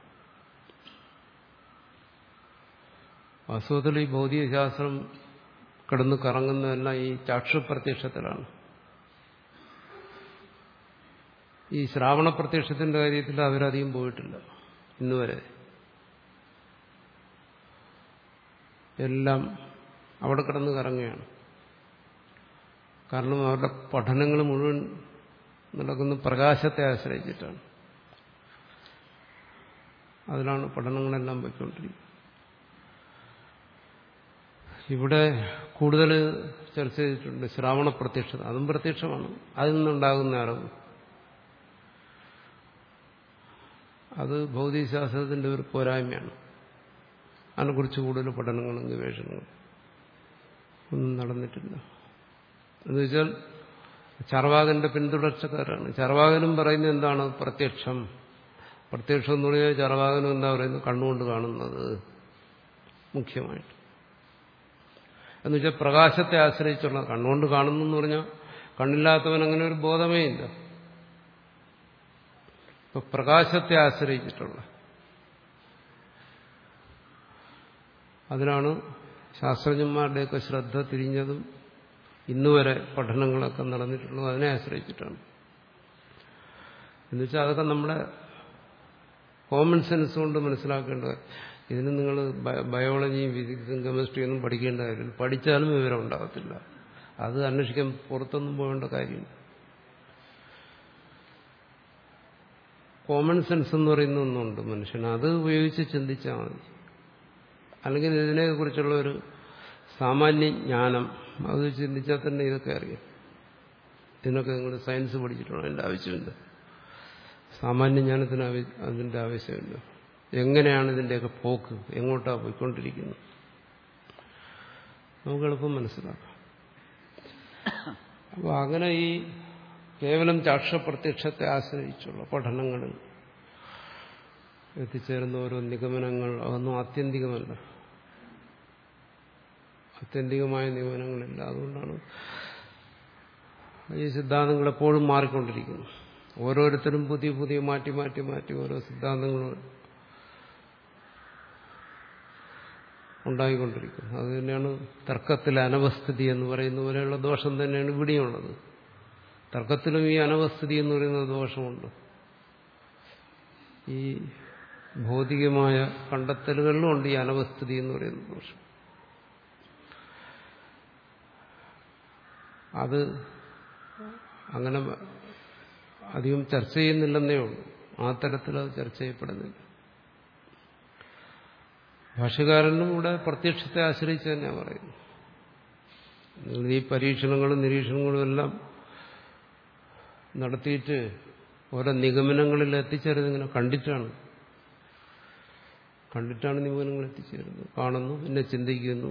വാസ്തവത്തിൽ ഈ ഭൗതികശാസ്ത്രം കിടന്ന് കറങ്ങുന്നതെല്ലാം ഈ ചാക്ഷുപ്രത്യക്ഷത്തിലാണ് ഈ ശ്രാവണ പ്രത്യക്ഷത്തിന്റെ കാര്യത്തിൽ അവരധികം പോയിട്ടില്ല ഇന്നുവരെ എല്ലാം അവിടെ കിടന്ന് കറങ്ങുകയാണ് കാരണം അവരുടെ പഠനങ്ങൾ മുഴുവൻ നടക്കുന്ന പ്രകാശത്തെ ആശ്രയിച്ചിട്ടാണ് അതിലാണ് പഠനങ്ങളെല്ലാം പോയിക്കൊണ്ടിരിക്കുന്നത് ഇവിടെ കൂടുതൽ ചർച്ച ചെയ്തിട്ടുണ്ട് ശ്രാവണ പ്രത്യക്ഷത അതും പ്രത്യക്ഷമാണ് അതിൽ നിന്നുണ്ടാകുന്ന അറിവ് അത് ഭൗതികശാസ്ത്രത്തിന്റെ ഒരു പോരായ്മയാണ് അതിനെക്കുറിച്ച് കൂടുതൽ പഠനങ്ങളും ഗവേഷണങ്ങളും ഒന്നും നടന്നിട്ടില്ല എന്ന് വെച്ചാൽ ചർവാകന്റെ പിന്തുടർച്ചക്കാരാണ് ചർവാകനും പറയുന്നത് എന്താണ് പ്രത്യക്ഷം പ്രത്യക്ഷം എന്ന് പറഞ്ഞാൽ ചർവാകനും എന്താ പറയുന്നത് കണ്ണുകൊണ്ട് കാണുന്നത് മുഖ്യമായിട്ട് എന്ന് വെച്ചാൽ പ്രകാശത്തെ ആശ്രയിച്ചുള്ള കണ്ണുകൊണ്ട് കാണുന്നു എന്ന് പറഞ്ഞാൽ കണ്ണില്ലാത്തവൻ അങ്ങനെ ഒരു ബോധമേ ഇല്ല ഇപ്പൊ പ്രകാശത്തെ ആശ്രയിച്ചിട്ടുള്ള അതിനാണ് ശാസ്ത്രജ്ഞന്മാരുടെയൊക്കെ ശ്രദ്ധ തിരിഞ്ഞതും ഇന്നുവരെ പഠനങ്ങളൊക്കെ നടന്നിട്ടുള്ളത് അതിനെ ആശ്രയിച്ചിട്ടാണ് എന്നുവെച്ചാൽ അതൊക്കെ നമ്മുടെ കോമൺ സെൻസ് കൊണ്ട് മനസ്സിലാക്കേണ്ടത് ഇതിന് നിങ്ങൾ ബയോളജിയും ഫിസിക്സും കെമിസ്ട്രിയും ഒന്നും പഠിക്കേണ്ട കാര്യമില്ല പഠിച്ചാലും വിവരം ഉണ്ടാകത്തില്ല അത് അന്വേഷിക്കാൻ പുറത്തൊന്നും പോകേണ്ട കാര്യമില്ല കോമൺ സെൻസ് എന്ന് പറയുന്ന ഒന്നുണ്ട് മനുഷ്യൻ അത് ഉപയോഗിച്ച് ചിന്തിച്ചാൽ മതി അല്ലെങ്കിൽ ഇതിനെക്കുറിച്ചുള്ള ഒരു സാമാന്യ ജ്ഞാനം അത് ചിന്തിച്ചാൽ തന്നെ ഇതൊക്കെ അറിയാം ഇതിനൊക്കെ നിങ്ങൾ സയൻസ് പഠിച്ചിട്ടുള്ള അതിൻ്റെ ആവശ്യമില്ല സാമാന്യ ജ്ഞാനത്തിന് അതിൻ്റെ ആവശ്യമില്ല എങ്ങനെയാണ് ഇതിൻ്റെയൊക്കെ പോക്ക് എങ്ങോട്ടാണ് പോയിക്കൊണ്ടിരിക്കുന്നത് നമുക്ക് എളുപ്പം മനസ്സിലാക്കാം അപ്പോൾ അങ്ങനെ ഈ കേവലം ചാക്ഷപ്രത്യക്ഷത്തെ ആശ്രയിച്ചുള്ള പഠനങ്ങളിൽ എത്തിച്ചേരുന്ന ഓരോ നിഗമനങ്ങൾ അതൊന്നും ആത്യന്തികമല്ല ആത്യന്തികമായ നിഗമനങ്ങളില്ല അതുകൊണ്ടാണ് ഈ സിദ്ധാന്തങ്ങൾ എപ്പോഴും മാറിക്കൊണ്ടിരിക്കുന്നു ഓരോരുത്തരും പുതിയ പുതിയ മാറ്റി മാറ്റി മാറ്റി ഓരോ സിദ്ധാന്തങ്ങൾ ഉണ്ടായിക്കൊണ്ടിരിക്കുന്നു അത് തന്നെയാണ് തർക്കത്തിലെ അനവസ്ഥിതി എന്ന് പറയുന്ന പോലെയുള്ള ദോഷം തന്നെയാണ് ഇവിടെയുള്ളത് തർക്കത്തിലും ഈ അനവസ്ഥിതി എന്ന് പറയുന്ന ദോഷമുണ്ട് ഈ ഭൗതികമായ കണ്ടെത്തലുകളിലും ഉണ്ട് ഈ അനവസ്ഥിതി എന്ന് പറയുന്ന ദോഷം അത് അങ്ങനെ അധികം ചർച്ച ചെയ്യുന്നില്ലെന്നേ ഉള്ളൂ ആ തരത്തിൽ അത് ചർച്ച ചെയ്യപ്പെടുന്നില്ല ഭാഷകാരനും ഇവിടെ പ്രത്യക്ഷത്തെ ആശ്രയിച്ച് തന്നെയാണ് പറയുന്നത് നിങ്ങൾ ഈ പരീക്ഷണങ്ങളും നിരീക്ഷണങ്ങളും എല്ലാം നടത്തിയിട്ട് ഓരോ നിഗമനങ്ങളിൽ എത്തിച്ചേരുന്നത് ഇങ്ങനെ കണ്ടിട്ടാണ് കണ്ടിട്ടാണ് നിഗമനങ്ങൾ എത്തിച്ചേരുന്നത് കാണുന്നു പിന്നെ ചിന്തിക്കുന്നു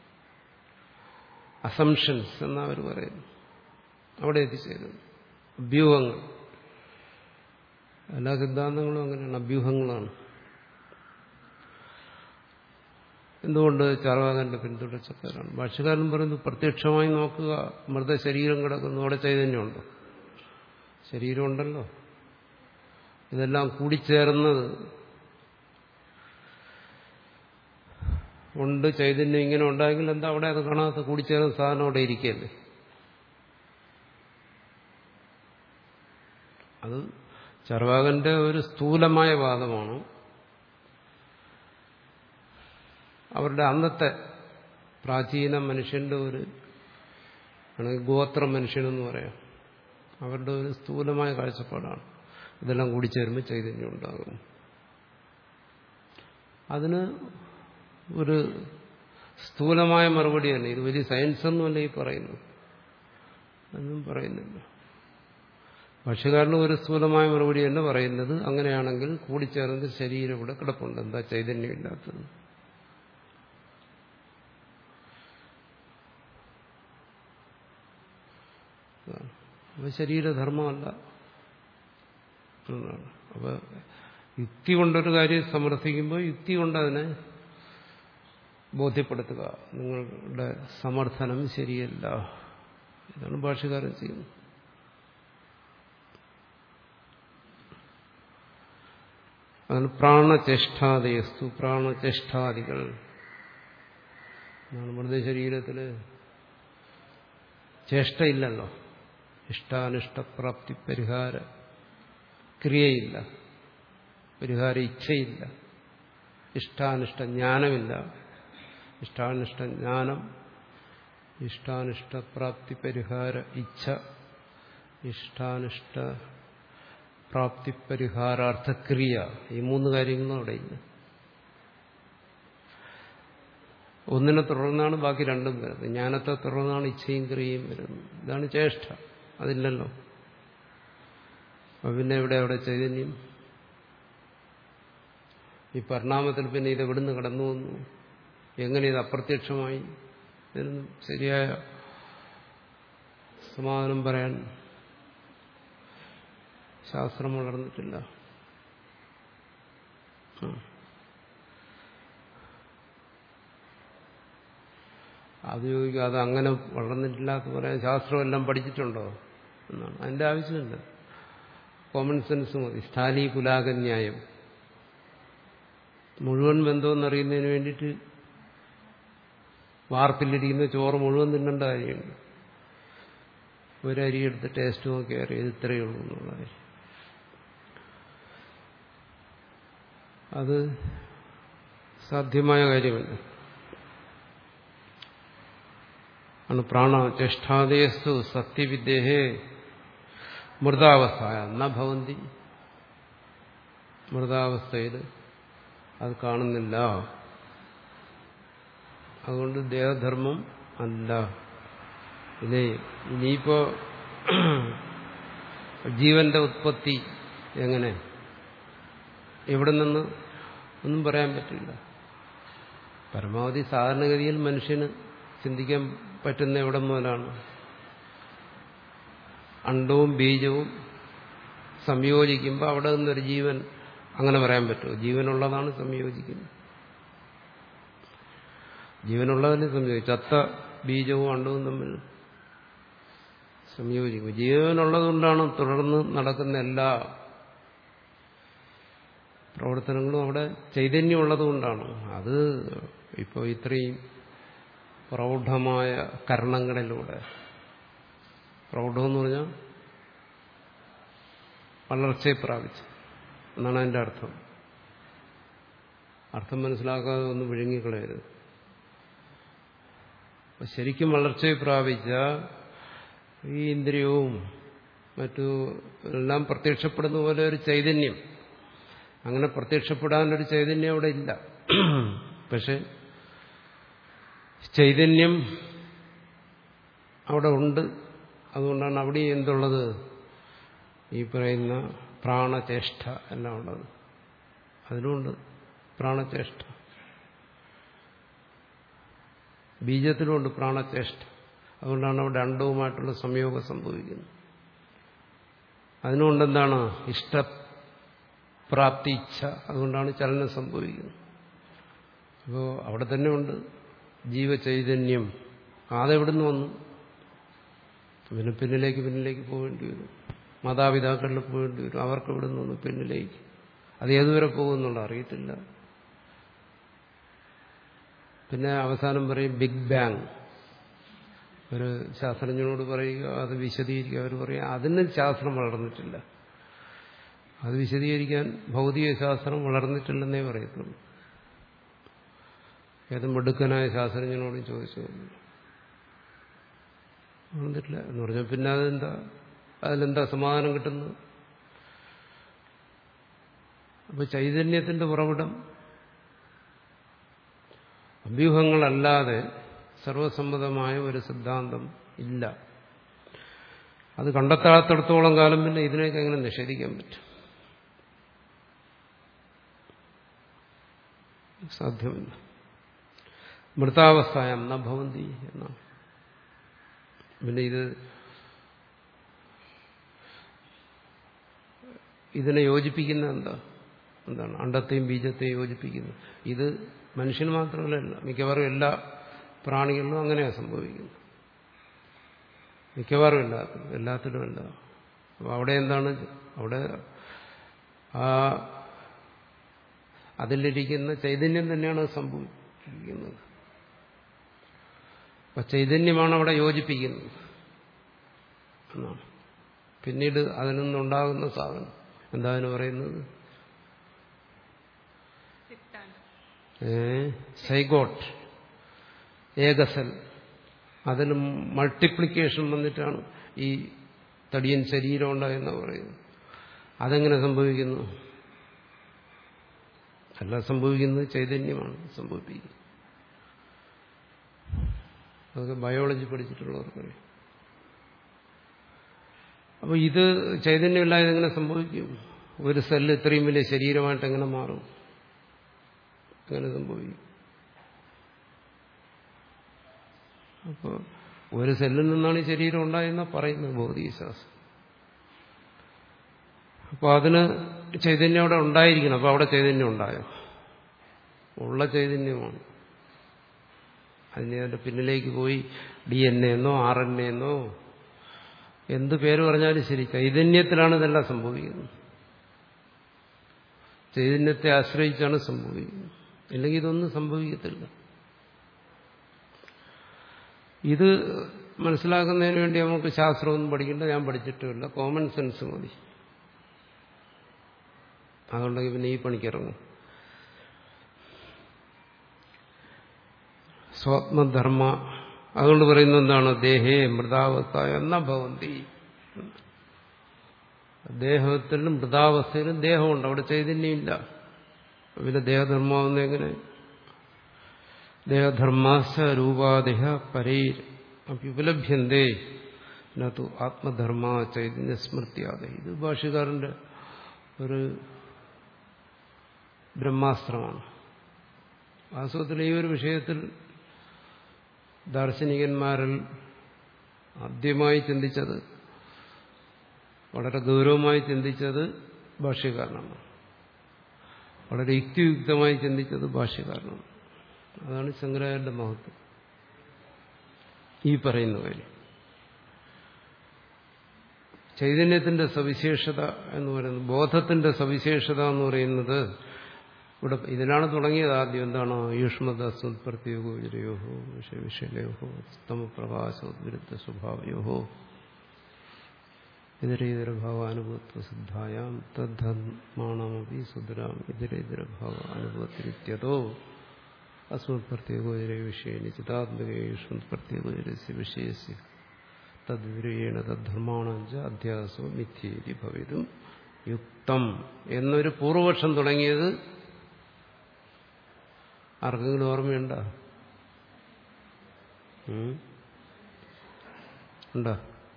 അസംഷൻസ് എന്നവർ പറയുന്നു അവിടെ എത്തിച്ചേരുന്നു അഭ്യൂഹങ്ങൾ എല്ലാ സിദ്ധാന്തങ്ങളും അങ്ങനെയാണ് അഭ്യൂഹങ്ങളാണ് എന്തുകൊണ്ട് ചാർവാകന്റെ പിന്തുടർച്ചക്കാരാണ് ഭാഷകാരൻ പറയുന്നത് പ്രത്യക്ഷമായി നോക്കുക മൃതശരീരം കിടക്കുന്നു അവിടെ ചൈതന്യമുണ്ടോ ശരീരമുണ്ടല്ലോ ഇതെല്ലാം കൂടിച്ചേർന്നത് ഉണ്ട് ചൈതന്യം ഇങ്ങനെ ഉണ്ടായെങ്കിൽ എന്താ അവിടെ അത് കാണാത്ത കൂടിച്ചേർന്ന സാധനം അവിടെ ഇരിക്കല്ലേ അത് ചർവാകന്റെ ഒരു സ്ഥൂലമായ വാദമാണ് അവരുടെ അന്നത്തെ പ്രാചീന മനുഷ്യന്റെ ഒരു ആണെങ്കിൽ ഗോത്ര മനുഷ്യനെന്ന് പറയാം അവരുടെ ഒരു സ്ഥൂലമായ കാഴ്ചപ്പാടാണ് ഇതെല്ലാം കൂടി ചേരുമ്പോൾ ചൈതന്യം ഉണ്ടാകും അതിന് ഒരു സ്ഥൂലമായ മറുപടി തന്നെ ഇത് വലിയ സയൻസ് ഒന്നുമല്ല ഈ പറയുന്നത് അതൊന്നും പറയുന്നില്ല ഭക്ഷ്യക്കാരന് ഒരു സ്ഥൂലമായ മറുപടി തന്നെ പറയുന്നത് അങ്ങനെയാണെങ്കിൽ കൂടിച്ചേർന്നത് ശരീരം ഇവിടെ കിടപ്പുണ്ട് എന്താ ചൈതന്യമില്ലാത്തത് അപ്പോൾ ശരീരധർമ്മമല്ല എന്നാണ് അപ്പോൾ യുക്തി കൊണ്ടൊരു കാര്യം സമർത്ഥിക്കുമ്പോൾ യുക്തി കൊണ്ട് അതിനെ ബോധ്യപ്പെടുത്തുക നിങ്ങളുടെ സമർത്ഥനം ശരിയല്ല ഇതാണ് ഭാഷകാരൻ ചെയ്യുന്നത് അതാണ് പ്രാണചേഷ്ടാദയസ്തു പ്രാണചേഷ്ടാദികൾ നമ്മുടെ ശരീരത്തിൽ ചേഷ്ടയില്ലല്ലോ ഇഷ്ടാനിഷ്ടപ്രാപ്തി പരിഹാര ക്രിയയില്ല പരിഹാര ഇച്ഛയില്ല ഇഷ്ടാനിഷ്ട ജ്ഞാനമില്ല ഇഷ്ടാനിഷ്ട ജ്ഞാനം ഇഷ്ടാനിഷ്ടപ്രാപ്തി പരിഹാര ഇച്ഛ ഇഷ്ടാനിഷ്ട പ്രാപ്തി പരിഹാരാർത്ഥക്രിയ ഈ മൂന്ന് കാര്യങ്ങളും അവിടെ ഇല്ല ഒന്നിനെ തുടർന്നാണ് ബാക്കി രണ്ടും വരുന്നത് ജ്ഞാനത്തെ തുടർന്നാണ് ഇച്ഛയും ക്രിയയും വരുന്നത് ഇതാണ് ചേഷ്ട അതില്ലല്ലോ അപ്പൊ പിന്നെ എവിടെ അവിടെ ചൈതന്യം ഈ പരിണാമത്തിൽ പിന്നെ ഇത് എവിടുന്ന് കടന്നു വന്നു എങ്ങനെ ഇത് അപ്രത്യക്ഷമായി ഇതിനൊന്നും ശരിയായ സമാധാനം പറയാൻ ശാസ്ത്രം വളർന്നിട്ടില്ല അത് ചോദിക്കും അത് അങ്ങനെ വളർന്നിട്ടില്ല എന്ന് പറയാൻ ശാസ്ത്രമെല്ലാം പഠിച്ചിട്ടുണ്ടോ എന്നാണ് അതിന്റെ ആവശ്യമില്ല കോമൺ സെൻസ് മതി സ്ഥാലി പുലാകന്യായം മുഴുവൻ ബന്ധമെന്നറിയുന്നതിന് വേണ്ടിയിട്ട് വാർപ്പിലിരിക്കുന്ന ചോറ് മുഴുവൻ തിന്നേണ്ട കാര്യമുണ്ട് ഒരരി എടുത്ത് ടേസ്റ്റ് നോക്കി അറിയാം ഇത് ഇത്രയേ ഉള്ളൂ എന്നുള്ള കാര്യം അത് സാധ്യമായ കാര്യമല്ല ആണ് പ്രാണചേഷ്ടാദേസ്തു സത്യവിദ്യേ മൃതാവസ്ഥ എന്ന ഭവന്തി മൃതാവസ്ഥയിൽ അത് കാണുന്നില്ല അതുകൊണ്ട് ദേഹധർമ്മം അല്ല ഇനി ഇനിയിപ്പോ ജീവന്റെ ഉത്പത്തി എങ്ങനെ എവിടെ നിന്ന് ഒന്നും പറയാൻ പറ്റില്ല പരമാവധി സാധാരണഗതിയിൽ മനുഷ്യന് ചിന്തിക്കാൻ പറ്റുന്ന എവിടെ മുതലാണ് അണ്ടവും ബീജവും സംയോജിക്കുമ്പോൾ അവിടെ നിന്നൊരു ജീവൻ അങ്ങനെ പറയാൻ പറ്റുമോ ജീവനുള്ളതാണ് സംയോജിക്കുന്നത് ജീവനുള്ളതിന് സംയോജിക്കും ചത്ത ബീജവും അണ്ടവും തമ്മിൽ സംയോജിക്കും ജീവനുള്ളതുകൊണ്ടാണ് തുടർന്ന് നടക്കുന്ന എല്ലാ പ്രവർത്തനങ്ങളും അവിടെ ചൈതന്യമുള്ളതുകൊണ്ടാണ് അത് ഇപ്പോൾ ഇത്രയും പ്രൗഢമായ കരണങ്ങളിലൂടെ പ്രൗഢമെന്ന് പറഞ്ഞാൽ വളർച്ചയെ പ്രാപിച്ചു എന്നാണ് അതിൻ്റെ അർത്ഥം അർത്ഥം മനസ്സിലാക്കാതെ ഒന്ന് വിഴുങ്ങിക്കളയരുത് അപ്പൊ ശരിക്കും വളർച്ചയെ പ്രാപിച്ച ഈ ഇന്ദ്രിയവും മറ്റു എല്ലാം പ്രത്യക്ഷപ്പെടുന്ന പോലെ ഒരു ചൈതന്യം അങ്ങനെ പ്രത്യക്ഷപ്പെടാനൊരു ചൈതന്യം അവിടെ ഇല്ല പക്ഷെ ചൈതന്യം അവിടെ ഉണ്ട് അതുകൊണ്ടാണ് അവിടെ എന്തുള്ളത് ഈ പറയുന്ന പ്രാണചേഷ്ട എല്ലാം ഉള്ളത് അതിലുമുണ്ട് പ്രാണചേഷ്ട ബീജത്തിലുമുണ്ട് പ്രാണചേഷ്ട അതുകൊണ്ടാണ് അവിടെ അണ്ടവുമായിട്ടുള്ള സംയോഗം സംഭവിക്കുന്നത് അതിനുകൊണ്ടെന്താണ് ഇഷ്ടപ്രാപ്തി ഇച്ഛ അതുകൊണ്ടാണ് ചലനം സംഭവിക്കുന്നത് അപ്പോൾ അവിടെ തന്നെ ഉണ്ട് ജീവചൈതന്യം അതെവിടുന്ന് വന്നു പിന്നെ പിന്നിലേക്ക് പിന്നിലേക്ക് പോകേണ്ടി വരും മാതാപിതാക്കളിൽ പോകേണ്ടി വരും അവർക്ക് ഇവിടെ നിന്ന് പിന്നിലേക്ക് അത് ഏതുവരെ പോകുന്നുള്ള അറിയത്തില്ല പിന്നെ അവസാനം പറയും ബിഗ് ബാങ് ഒരു ശാസ്ത്രജ്ഞനോട് പറയുക അത് വിശദീകരിക്കുക അവർ പറയും അതിന് ശാസ്ത്രം വളർന്നിട്ടില്ല അത് വിശദീകരിക്കാൻ ഭൗതിക ശാസ്ത്രം വളർന്നിട്ടില്ലെന്നേ പറയത്തുള്ളൂ ഏത് മിടുക്കനായ ശാസ്ത്രജ്ഞനോടും ചോദിച്ചു വളർന്നിട്ടില്ല എന്ന് പറഞ്ഞാൽ പിന്നെ അതെന്താ അതിലെന്താ സമാധാനം കിട്ടുന്നത് അപ്പൊ ചൈതന്യത്തിന്റെ ഉറവിടം അഭ്യൂഹങ്ങളല്ലാതെ സർവസമ്മതമായ ഒരു സിദ്ധാന്തം ഇല്ല അത് കണ്ടെത്താത്തിടത്തോളം കാലം പിന്നെ ഇതിനെയൊക്കെ എങ്ങനെ നിഷേധിക്കാൻ പറ്റും സാധ്യമല്ല മൃതാവസ്ഥായം ന ഭവന്തി എന്നാണ് പിന്നെ ഇത് ഇതിനെ യോജിപ്പിക്കുന്ന എന്താ എന്താണ് അണ്ടത്തെയും ബീജത്തെയും യോജിപ്പിക്കുന്നു ഇത് മനുഷ്യന് മാത്രമല്ല മിക്കവാറും എല്ലാ പ്രാണികളിലും അങ്ങനെയാണ് സംഭവിക്കുന്നത് മിക്കവാറും എല്ലാത്തിലും എല്ലാത്തിലും അല്ല അപ്പോൾ അവിടെ എന്താണ് അവിടെ ആ അതിലിരിക്കുന്ന ചൈതന്യം തന്നെയാണ് അത് സംഭവിക്കുന്നത് അപ്പൊ ചൈതന്യമാണ് അവിടെ യോജിപ്പിക്കുന്നത് എന്നാണ് പിന്നീട് അതിൽ നിന്നുണ്ടാകുന്ന സാധനം എന്താ അതിന് പറയുന്നത് ഏ സൈഗോട്ട് ഏകസൽ അതിന് മൾട്ടിപ്ലിക്കേഷൻ വന്നിട്ടാണ് ഈ തടിയൻ ശരീരം ഉണ്ടായെന്ന് പറയുന്നത് അതെങ്ങനെ സംഭവിക്കുന്നു എല്ലാം സംഭവിക്കുന്നത് ചൈതന്യമാണ് സംഭവിപ്പിക്കുന്നത് അതൊക്കെ ബയോളജി പഠിച്ചിട്ടുള്ളവർക്കറിയാം അപ്പോൾ ഇത് ചൈതന്യമില്ലാതെ എങ്ങനെ സംഭവിക്കും ഒരു സെല്ല് ഇത്രയും വലിയ ശരീരമായിട്ട് എങ്ങനെ മാറും എങ്ങനെ സംഭവിക്കും അപ്പോൾ ഒരു സെല്ലിൽ നിന്നാണ് ഈ ശരീരം ഉണ്ടായെന്ന പറയുന്നത് ഭൗതികശാസ്ത്രം അപ്പോൾ അതിന് ചൈതന്യം അവിടെ ഉണ്ടായിരിക്കണം അപ്പോൾ അവിടെ ചൈതന്യം ഉണ്ടായോ ഉള്ള ചൈതന്യമാണ് അതിന് അതിൻ്റെ പിന്നിലേക്ക് പോയി ഡി എൻ എന്നോ ആർ എൻ എന്നോ എന്ത് പേര് പറഞ്ഞാലും ശരി ചൈതന്യത്തിലാണ് ഇതെല്ലാം സംഭവിക്കുന്നത് ചൈതന്യത്തെ ആശ്രയിച്ചാണ് സംഭവിക്കുന്നത് ഇല്ലെങ്കിൽ ഇതൊന്നും സംഭവിക്കത്തില്ല ഇത് മനസ്സിലാക്കുന്നതിന് വേണ്ടി നമുക്ക് ശാസ്ത്രമൊന്നും പഠിക്കേണ്ട ഞാൻ പഠിച്ചിട്ടുമില്ല കോമൺ സെൻസ് മതി അതുകൊണ്ടെങ്കിൽ പിന്നെ ഈ പണിക്കിറങ്ങും സ്വാത്മധർമ്മ അതുകൊണ്ട് പറയുന്നത് എന്താണ് ദേഹേ മൃതാവസ്ഥ എന്ന ഭവന്തി ദേഹത്തിലും മൃതാവസ്ഥയിലും ദേഹമുണ്ട് അവിടെ ചൈതന്യമില്ല പിന്നെ ദേഹധർമ്മാവുന്ന എങ്ങനെ ദേഹധർമാശ രൂപാദേഹ പരൈർ അഭ്യുപലഭ്യന്തേ നു ആത്മധർമ്മ ചൈതന്യ സ്മൃത്യാതെ ഇത് ഭാഷകാരന്റെ ഒരു ബ്രഹ്മാസ്ത്രമാണ് വാസ്തവത്തിൽ ഈ ഒരു വിഷയത്തിൽ ദാർശനികന്മാരിൽ ആദ്യമായി ചിന്തിച്ചത് വളരെ ഗൗരവമായി ചിന്തിച്ചത് ഭാഷ്യകാരനാണ് വളരെ യുക്തിയുക്തമായി ചിന്തിച്ചത് ഭാഷ്യകാരനാണ് അതാണ് ശങ്കരാചാര്യന്റെ മഹത്വം ഈ പറയുന്ന കാര്യം ചൈതന്യത്തിന്റെ സവിശേഷത എന്ന് പറയുന്നത് ബോധത്തിന്റെ സവിശേഷത എന്ന് പറയുന്നത് ഇവിടെ ഇതിനാണ് തുടങ്ങിയത് ആദ്യം എന്താണ് യൂഷ്മദസ്മൃത്യോഹോ വിഷയവിഷയോഹോ സ്തമപ്രകാശോദ്വിരുദ്ധ സ്വഭാവയോഹോ ഇതരേതരഭാവാനുഭവത്വ സിദ്ധായാം തദ്ധർമാണമപി സുതരാം ഇതരേതരഭാവ അനുഭവത്തിരിത്യതോ അസ്മത് പ്രത്യേകോചര വിഷയേണി ചിതാത്മകേഷ്മത് പ്രത്യേകോചരസ്യ വിഷയസ്യ തദ്വിരയേണ തദ്ധർമാണഞ്ച അധ്യാസോ മിഥ്യേരി ഭവിതും യുക്തം എന്നൊരു പൂർവപക്ഷം തുടങ്ങിയത് ആർക്കെങ്കിലും ഓർമ്മയുണ്ടോ ഉണ്ടോ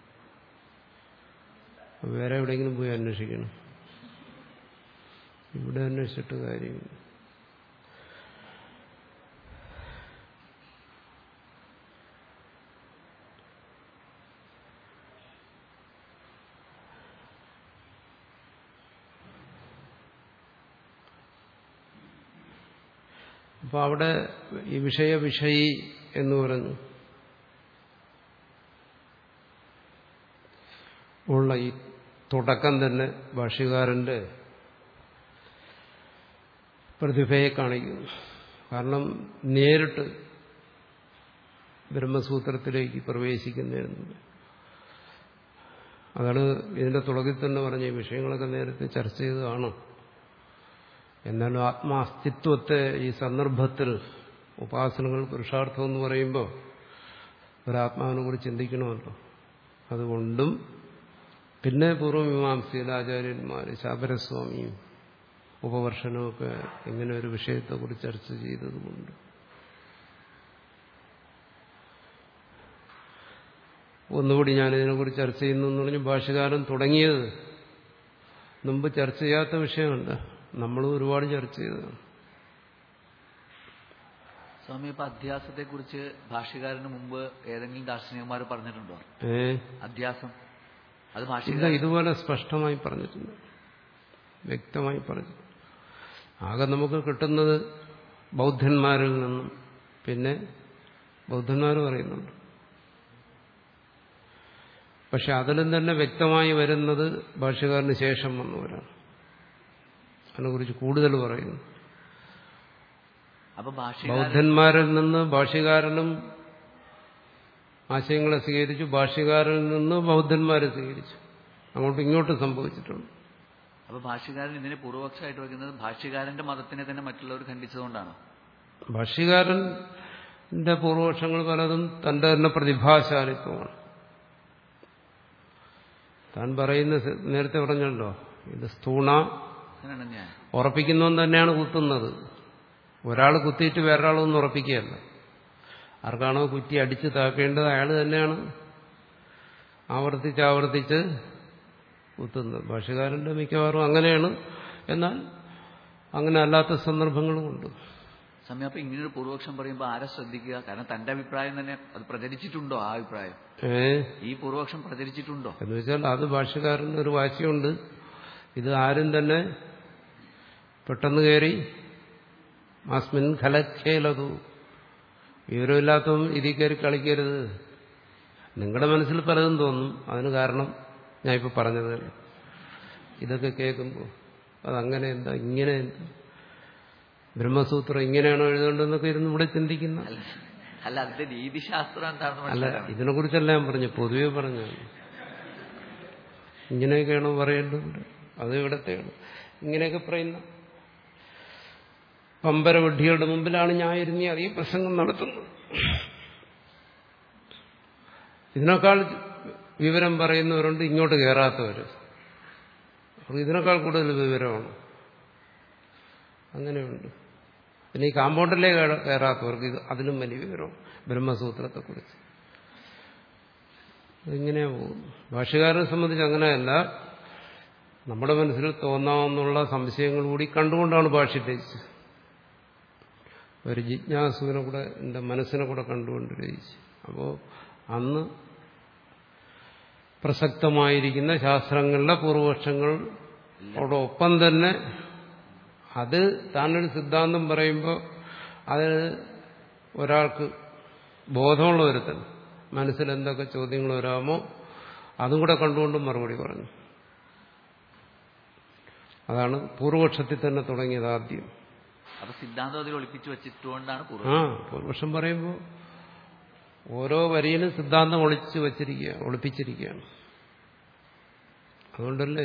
വേറെ എവിടെയെങ്കിലും പോയി അന്വേഷിക്കണം ഇവിടെ അന്വേഷിച്ചിട്ട് കാര്യമില്ല അപ്പൊ അവിടെ ഈ വിഷയ വിഷയി എന്ന് പറഞ്ഞു ഉള്ള ഈ തുടക്കം തന്നെ ഭാഷ്യകാരന്റെ പ്രതിഭയെ കാണിക്കുന്നു കാരണം നേരിട്ട് ബ്രഹ്മസൂത്രത്തിലേക്ക് പ്രവേശിക്കുന്നതിന് അതാണ് ഇതിന്റെ തുടക്കത്തിൽ തന്നെ പറഞ്ഞ ഈ വിഷയങ്ങളൊക്കെ നേരത്തെ ചർച്ച ചെയ്തതാണ് എന്നാലും ആത്മാസ്തിത്വത്തെ ഈ സന്ദർഭത്തിൽ ഉപാസനകൾ പുരുഷാർത്ഥം എന്ന് പറയുമ്പോൾ ഒരാത്മാവിനെ കുറിച്ച് ചിന്തിക്കണമല്ലോ അതുകൊണ്ടും പിന്നെ പൂർവ്വമീമാംസയിലെ ആചാര്യന്മാർ ശാബരസ്വാമിയും ഉപവർഷനുമൊക്കെ ഇങ്ങനെ ഒരു വിഷയത്തെക്കുറിച്ച് ചർച്ച ചെയ്തതുകൊണ്ട് ഒന്നുകൂടി ഞാനിതിനെക്കുറിച്ച് ചർച്ച ചെയ്യുന്നു എന്ന് പറഞ്ഞ് ഭാഷകാരൻ തുടങ്ങിയത് മുമ്പ് ചർച്ച ചെയ്യാത്ത വിഷയമല്ല നമ്മളും ഒരുപാട് ചർച്ച ചെയ്തതാണ് സ്വാമി ഇപ്പൊ അധ്യാസത്തെ കുറിച്ച് ഭാഷ്യകാരന് മുമ്പ് ഏതെങ്കിലും ദാർശനികന്മാർ പറഞ്ഞിട്ടുണ്ടോ ഏ അധ്യാസം അത് ഇല്ല ഭാഷ്യകാരൻ ഇതുപോലെ സ്പഷ്ടമായി പറഞ്ഞിട്ടുണ്ട് വ്യക്തമായി പറഞ്ഞു ആകെ നമുക്ക് കിട്ടുന്നത് ബൗദ്ധന്മാരിൽ നിന്നും പിന്നെ ബൗദ്ധന്മാർ പറയുന്നുണ്ട് പക്ഷെ അതിലും തന്നെ വ്യക്തമായി വരുന്നത് ഭാഷ്യകാരന് ശേഷം വന്നവരാണ് അതിനെക്കുറിച്ച് കൂടുതൽ പറയുന്നു അപ്പൊ ഭാഷ്യകാരൻ ബൗദ്ധന്മാരിൽ നിന്ന് ഭാഷ്യകാരനും ആശയങ്ങളെ സ്വീകരിച്ചു ഭാഷ്യകാരനിൽ നിന്ന് ബൗദ്ധന്മാരെ സ്വീകരിച്ചു അങ്ങോട്ടും ഇങ്ങോട്ടും സംഭവിച്ചിട്ടുണ്ട് അപ്പൊ ഭാഷ്യകാരൻ ഇതിനെ പൂർവപക്ഷമായിട്ട് വെക്കുന്നത് ഭാഷ്യകാരന്റെ മതത്തിനെ തന്നെ മറ്റുള്ളവർ ഖണ്ഡിച്ചതുകൊണ്ടാണ് ഭാഷ്യകാരന്റെ പൂർവപക്ഷങ്ങൾ പലതും തന്റെ തന്നെ പ്രതിഭാശാലിത്വമാണ് താൻ പറയുന്ന സ- നേരത്തെ പറഞ്ഞല്ലോ ഇത് സ്ഥൂണ അങ്ങനെയാണ് ഞാൻ ഉറപ്പിക്കുന്നവൻ തന്നെയാണ് കുത്തുന്നത് ഒരാൾ കുത്തിയിട്ട് വേറൊരാളൊന്നും ഉറപ്പിക്കുകയല്ല ആർക്കാണോ കുറ്റി അടിച്ച് താക്കേണ്ടത് അയാൾ തന്നെയാണ് ആവർത്തിച്ച് ആവർത്തിച്ച് കുത്തുന്നത് ഭാഷകാരന്റെ മിക്കവാറും അങ്ങനെയാണ് എന്നാൽ അങ്ങനെ അല്ലാത്ത സന്ദർഭങ്ങളും ഉണ്ട് സമയം അപ്പൊ ഇങ്ങനൊരു പൂർവപക്ഷം പറയുമ്പോൾ ആരെ ശ്രദ്ധിക്കുക കാരണം തന്റെ അഭിപ്രായം തന്നെ അത് പ്രചരിച്ചിട്ടുണ്ടോ ആ അഭിപ്രായം ഏ ഈ പൂർവപക്ഷം പ്രചരിച്ചിട്ടുണ്ടോ എന്ന് വെച്ചാൽ അത് ഭാഷകാരന് ഒരു വാശിയുണ്ട് ഇത് ആരും തന്നെ പെട്ടെന്ന് കയറി അസ്മിൻ ഖലഖേലതു വിവരമില്ലാത്തവൻ ഇതിൽ കയറി കളിക്കരുത് നിങ്ങളുടെ മനസ്സിൽ പലതും തോന്നും അതിന് കാരണം ഞാൻ ഇപ്പോൾ പറഞ്ഞതല്ല ഇതൊക്കെ കേൾക്കുമ്പോൾ അതങ്ങനെ എന്താ ഇങ്ങനെ എന്താ ബ്രഹ്മസൂത്രം ഇങ്ങനെയാണോ എഴുതേണ്ടതെന്നൊക്കെ ഇരുന്ന് ഇവിടെ ചിന്തിക്കുന്ന അല്ല അല്ല അതിന്റെ രീതിശാസ്ത്രം എന്താണെന്ന് അല്ല മനസ്സിലാക്കണം ഇതിനെക്കുറിച്ചല്ല ഞാൻ പറഞ്ഞു പൊതുവെ പറഞ്ഞാണ് ഇങ്ങനെയൊക്കെയാണോ പറയേണ്ടത് അത് ഇവിടത്തെയാണ് ഇങ്ങനെയൊക്കെ പറയുന്ന പമ്പര വിഡ്ഢികളുടെ മുമ്പിലാണ് ഞാൻ ഇരുന്ന് ഈ പ്രസംഗം നടത്തുന്നത് ഇതിനേക്കാൾ വിവരം പറയുന്നവരുണ്ട് ഇങ്ങോട്ട് കയറാത്തവർ അവർക്ക് ഇതിനേക്കാൾ കൂടുതൽ വിവരമാണ് അങ്ങനെയുണ്ട് പിന്നെ ഈ കാമ്പൗണ്ടിലേ കയറ- കയറാത്തവർക്ക് ഇത് അതിലും വലിയ വിവരവും ബ്രഹ്മസൂത്രത്തെക്കുറിച്ച് ഇങ്ങനെയാ പോകും ഭാഷകാരനെ സംബന്ധിച്ച് അങ്ങനെയല്ല നമ്മുടെ മനസ്സിൽ തോന്നാവുന്നുള്ള സംശയങ്ങൾ കൂടി കണ്ടുകൊണ്ടാണ് ഭാഷ രചിച്ചത് ഒരു ജിജ്ഞാസുവിനെ കൂടെ എൻ്റെ മനസ്സിനെ കൂടെ കണ്ടുകൊണ്ട് രചിച്ചു അപ്പോൾ അന്ന് പ്രസക്തമായിരിക്കുന്ന ശാസ്ത്രങ്ങളിലെ പൂർവപക്ഷങ്ങൾ ഒപ്പം തന്നെ അത് താനൊരു സിദ്ധാന്തം പറയുമ്പോൾ അത് ഒരാൾക്ക് ബോധമുള്ള ഒരുത്തൻ മനസ്സിൽ എന്തൊക്കെ ചോദ്യങ്ങൾ വരാമോ അതും കൂടെ കണ്ടുകൊണ്ട് മറുപടി പറഞ്ഞു അതാണ് പൂർവപക്ഷത്തിൽ തന്നെ തുടങ്ങിയത് ആദ്യം അപ്പൊ സിദ്ധാന്തം അതിൽ ഒളിപ്പിച്ചു വെച്ചിട്ടുകൊണ്ടാണ് ആ പൂർവ്വം പൂർവപക്ഷം പറയുമ്പോൾ ഓരോ വരിയിലും സിദ്ധാന്തം ഒളിച്ചു വച്ചിരിക്കുക ഒളിപ്പിച്ചിരിക്കുകയാണ് അതുകൊണ്ടല്ലേ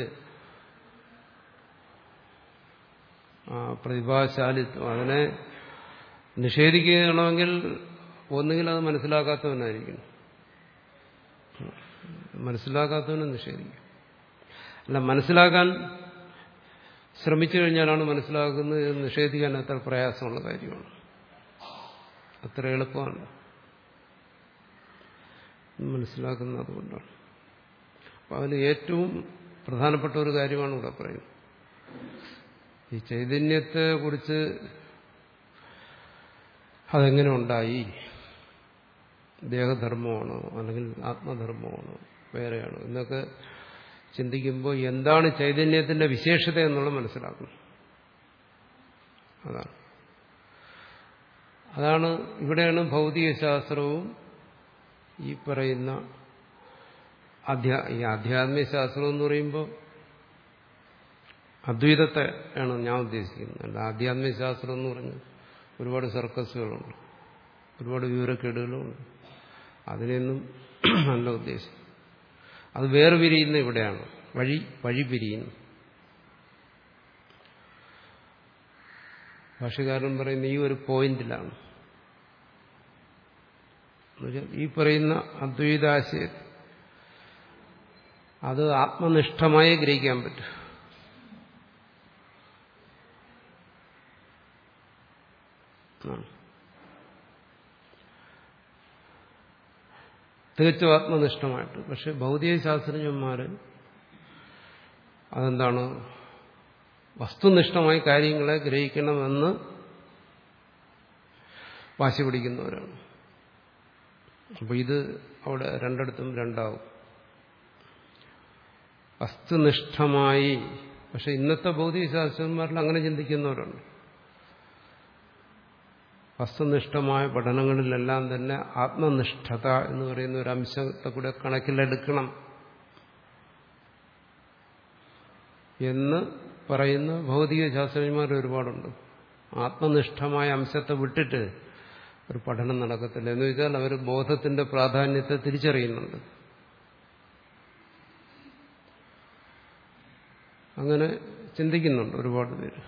ആ പ്രതിഭാശാലിത്വം അതിനെ നിഷേധിക്കണമെങ്കിൽ ഒന്നുകിൽ അത് മനസ്സിലാക്കാത്തവനായിരിക്കണം മനസ്സിലാക്കാത്തവനെ നിഷേധിക്കും അല്ല മനസ്സിലാക്കാൻ ശ്രമിച്ചു കഴിഞ്ഞാലാണ് മനസ്സിലാക്കുന്നത് ഇത് നിഷേധിക്കാൻ അത്ര പ്രയാസമുള്ള കാര്യമാണ് അത്ര എളുപ്പമാണ് മനസ്സിലാക്കുന്നത് അതുകൊണ്ടാണ് അപ്പം അതിൽ ഏറ്റവും പ്രധാനപ്പെട്ട ഒരു കാര്യമാണ് ഇവിടെ പറയുന്നത് ഈ ചൈതന്യത്തെ കുറിച്ച് അതെങ്ങനെ ഉണ്ടായി ദേഹധർമ്മമാണോ അല്ലെങ്കിൽ ആത്മധർമ്മമാണോ വേറെയാണോ എന്നൊക്കെ ചിന്തിക്കുമ്പോൾ എന്താണ് ചൈതന്യത്തിന്റെ വിശേഷത എന്നുള്ളത് മനസ്സിലാക്കണം അതാണ് അതാണ് ഇവിടെയാണ് ഭൗതികശാസ്ത്രവും ഈ പറയുന്ന അധ്യാ ഈ ആധ്യാത്മിക ശാസ്ത്രം എന്ന് പറയുമ്പോൾ അദ്വൈതത്തെ ആണ് ഞാൻ ഉദ്ദേശിക്കുന്നത് അല്ല ആധ്യാത്മിക ശാസ്ത്രം എന്ന് പറഞ്ഞ് ഒരുപാട് സർക്കസുകളുണ്ട് ഒരുപാട് വിവരക്കേടുകളുമുണ്ട് അതിനെയൊന്നും അല്ല ഉദ്ദേശം അത് വേറെ പിരിയുന്ന ഇവിടെയാണ് വഴി വഴി പിരിയുന്നു ഭാഷകാരൻ പറയുന്ന ഈ ഒരു പോയിന്റിലാണ് എന്നുവെച്ചാൽ ഈ പറയുന്ന അദ്വൈതാശയം അത് ആത്മനിഷ്ഠമായി ഗ്രഹിക്കാൻ പറ്റും ആണ്. തികച്ചും ആത്മനിഷ്ഠമായിട്ട് പക്ഷെ ഭൗതിക ശാസ്ത്രജ്ഞന്മാർ അതെന്താണ് വസ്തുനിഷ്ഠമായി കാര്യങ്ങളെ ഗ്രഹിക്കണമെന്ന് വാശി പിടിക്കുന്നവരാണ് അപ്പോൾ ഇത് അവിടെ രണ്ടിടത്തും രണ്ടാവും വസ്തുനിഷ്ഠമായി പക്ഷെ ഇന്നത്തെ ഭൗതിക ശാസ്ത്രന്മാരിൽ അങ്ങനെ ചിന്തിക്കുന്നവരുണ്ട് വസ്തുനിഷ്ഠമായ പഠനങ്ങളിലെല്ലാം തന്നെ ആത്മനിഷ്ഠത എന്ന് പറയുന്ന ഒരു അംശത്തെ കൂടെ കണക്കിലെടുക്കണം എന്ന് പറയുന്ന ഭൗതിക ശാസ്ത്രജ്ഞന്മാർ ഒരുപാടുണ്ട് ആത്മനിഷ്ഠമായ അംശത്തെ വിട്ടിട്ട് ഒരു പഠനം നടക്കത്തില്ല എന്ന് വെച്ചാൽ അവർ ബോധത്തിന്റെ പ്രാധാന്യത്തെ തിരിച്ചറിയുന്നുണ്ട് അങ്ങനെ ചിന്തിക്കുന്നുണ്ട് ഒരുപാട് പേര്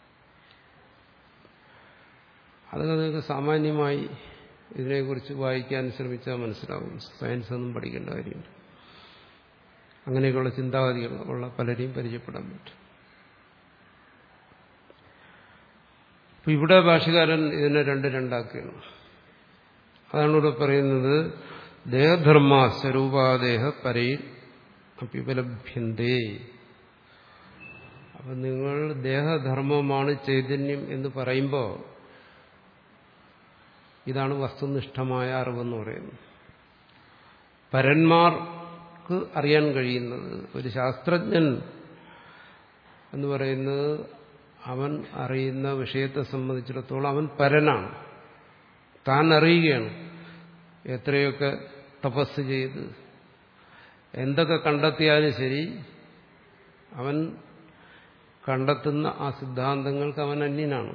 അത് നിങ്ങൾക്ക് സാമാന്യമായി ഇതിനെക്കുറിച്ച് വായിക്കാൻ ശ്രമിച്ചാൽ മനസ്സിലാവും സയൻസ് ഒന്നും പഠിക്കേണ്ട കാര്യമില്ല അങ്ങനെയൊക്കെയുള്ള ചിന്താഗതികൾ ഉള്ള പലരെയും പരിചയപ്പെടാൻ പറ്റും അപ്പൊ ഇവിടെ ഭാഷകാരൻ ഇതിനെ രണ്ട് രണ്ടാക്കുകയാണ് അതാണ് ഇവിടെ പറയുന്നത് ദേഹധർമ്മ സ്വരൂപാദേഹ പരയിൽ അപ്യുപലഭ്യന്തേ അപ്പൊ നിങ്ങൾ ദേഹധർമ്മമാണ് ചൈതന്യം എന്ന് പറയുമ്പോൾ ഇതാണ് വസ്തുനിഷ്ഠമായ അറിവെന്ന് പറയുന്നത് പരന്മാർക്ക് അറിയാൻ കഴിയുന്നത് ഒരു ശാസ്ത്രജ്ഞൻ എന്ന് പറയുന്നത് അവൻ അറിയുന്ന വിഷയത്തെ സംബന്ധിച്ചിടത്തോളം അവൻ പരനാണ് താൻ അറിയുകയാണ് എത്രയൊക്കെ തപസ് ചെയ്ത് എന്തൊക്കെ കണ്ടെത്തിയാലും ശരി അവൻ കണ്ടെത്തുന്ന ആ സിദ്ധാന്തങ്ങൾക്ക് അവൻ അന്യനാണ്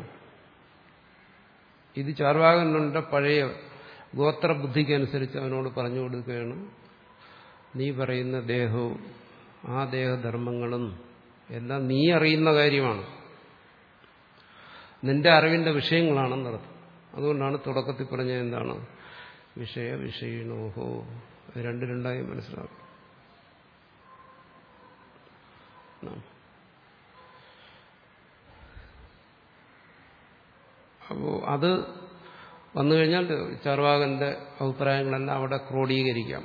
ഇത് ചാർവാകനുണ്ട പഴയ ഗോത്രബുദ്ധിക്കനുസരിച്ച് അവനോട് പറഞ്ഞു കൊടുക്കുകയാണ് നീ പറയുന്ന ദേഹവും ആ ദേഹധർമ്മങ്ങളും എല്ലാം നീ അറിയുന്ന കാര്യമാണ് നിന്റെ അറിവിന്റെ വിഷയങ്ങളാണെന്നർത്ഥം അതുകൊണ്ടാണ് തുടക്കത്തിൽ പറഞ്ഞ എന്താണ് വിഷയ വിഷയണോഹോ രണ്ട് രണ്ടായി മനസ്സിലാക്കും അപ്പോൾ അത് വന്നു കഴിഞ്ഞാൽ ചാർവാകന്റെ അഭിപ്രായങ്ങളെല്ലാം അവിടെ ക്രോഡീകരിക്കാം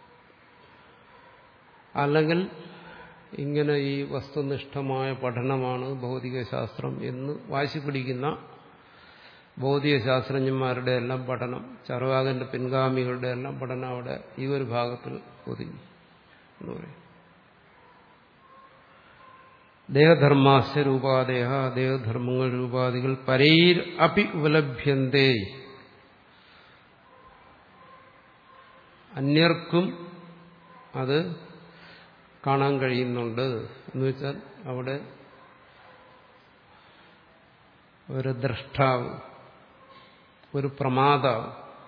അല്ലെങ്കിൽ ഇങ്ങനെ ഈ വസ്തുനിഷ്ഠമായ പഠനമാണ് ഭൗതികശാസ്ത്രം എന്ന് വാശി പിടിക്കുന്ന ഭൗതിക ശാസ്ത്രജ്ഞന്മാരുടെ എല്ലാം പഠനം ചർവാകന്റെ പിൻഗാമികളുടെ എല്ലാം പഠനം അവിടെ ഈ ഒരു ഭാഗത്തിൽ ഒതുങ്ങി എന്ന് പറയും ദേഹധർമാസ്യ രൂപാദേഹ ദേഹധർമ്മങ്ങൾ രൂപാദികൾ പരൈർ അപി ഉപലഭ്യന്തേ അന്യർക്കും അത് കാണാൻ കഴിയുന്നുണ്ട് എന്ന് വെച്ചാൽ അവിടെ ഒരു ദ്രഷ്ടാവ് ഒരു പ്രമാതാവ്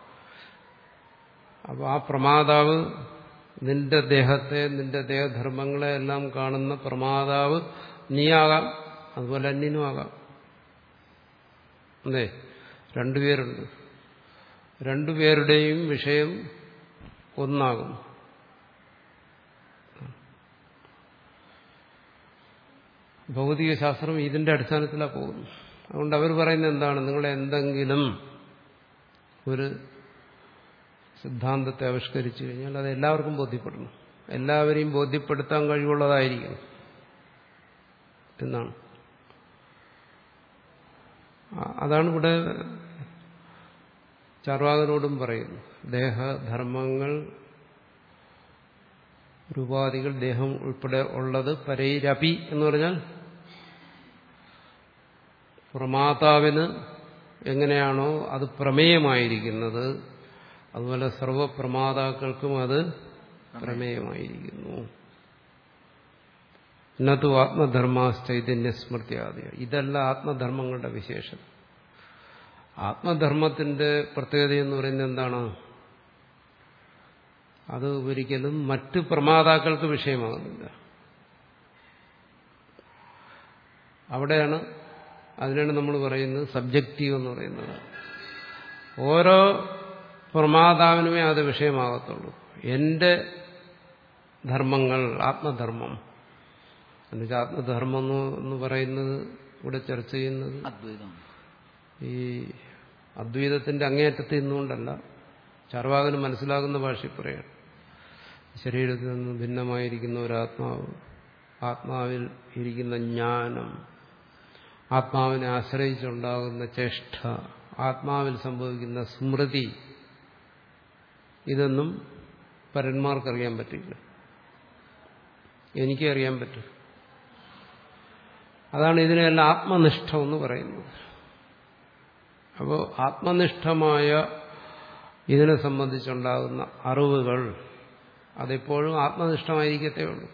അപ്പോൾ ആ പ്രമാതാവ് നിന്റെ ദേഹത്തെ നിന്റെ ദേഹധർമ്മങ്ങളെ എല്ലാം കാണുന്ന പ്രമാതാവ് നീയാകാം അതുപോലെ അന്യനും ആകാം അതെ രണ്ടുപേരുണ്ട് രണ്ടുപേരുടെയും വിഷയം ഒന്നാകും ഭൗതികശാസ്ത്രം ഇതിന്റെ അടിസ്ഥാനത്തിലാണ് പോകുന്നത് അതുകൊണ്ട് അവർ പറയുന്നത് എന്താണ് നിങ്ങൾ എന്തെങ്കിലും ഒരു സിദ്ധാന്തത്തെ ആവിഷ്കരിച്ചു കഴിഞ്ഞാൽ അത് എല്ലാവർക്കും ബോധ്യപ്പെടണം എല്ലാവരെയും ബോധ്യപ്പെടുത്താൻ കഴിവുള്ളതായിരിക്കണം എന്നാണ് അതാണ് ഇവിടെ ചാർവാകനോടും പറയുന്നു ദേഹധർമ്മങ്ങൾ രൂപാദികൾ ദേഹം ഉൾപ്പെടെ ഉള്ളത് പരൈരപി എന്ന് പറഞ്ഞാൽ പ്രമാതാവിന് എങ്ങനെയാണോ അത് പ്രമേയമായിരിക്കുന്നത് അതുപോലെ സർവപ്രമാതാക്കൾക്കും അത് പ്രമേയമായിരിക്കുന്നു ഇന്നത്തു ആത്മധർമാശ്ചൈതന്യ സ്മൃത്യാദിയ ഇതല്ല ആത്മധർമ്മങ്ങളുടെ വിശേഷം ആത്മധർമ്മത്തിന്റെ പ്രത്യേകത എന്ന് പറയുന്നത് എന്താണ് അത് ഒരിക്കലും മറ്റ് പ്രമാതാക്കൾക്ക് വിഷയമാകുന്നില്ല അവിടെയാണ് അതിനാണ് നമ്മൾ പറയുന്നത് സബ്ജക്റ്റീവ് എന്ന് പറയുന്നത് ഓരോ പ്രമാതാവിനുമേ അത് വിഷയമാകത്തുള്ളൂ എന്റെ ധർമ്മങ്ങൾ ആത്മധർമ്മം എന്നുവെച്ചാൽ ആത്മധർമ്മം എന്ന് പറയുന്നത് ഇവിടെ ചർച്ച ചെയ്യുന്നത് അദ്വൈതം ഈ അദ്വൈതത്തിന്റെ അങ്ങേയറ്റത്ത് നിന്നുകൊണ്ടല്ല ചാർവാകന് മനസ്സിലാകുന്ന ഭാഷയിൽ പറയാം ശരീരത്തിൽ നിന്ന് ഭിന്നമായിരിക്കുന്ന ഒരു ആത്മാവ് ആത്മാവിൽ ഇരിക്കുന്ന ജ്ഞാനം ആത്മാവിനെ ആശ്രയിച്ചുണ്ടാകുന്ന ചേഷ്ട ആത്മാവിൽ സംഭവിക്കുന്ന സ്മൃതി ഇതൊന്നും പരന്മാർക്കറിയാൻ പറ്റില്ല എനിക്കേ അറിയാൻ പറ്റും അതാണ് ഇതിനെല്ലാം ആത്മനിഷ്ഠ എന്ന് പറയുന്നത് അപ്പോൾ ആത്മനിഷ്ഠമായ ഇതിനെ സംബന്ധിച്ചുണ്ടാകുന്ന അറിവുകൾ അതെപ്പോഴും ആത്മനിഷ്ഠമായിരിക്കത്തേ ഉള്ളൂ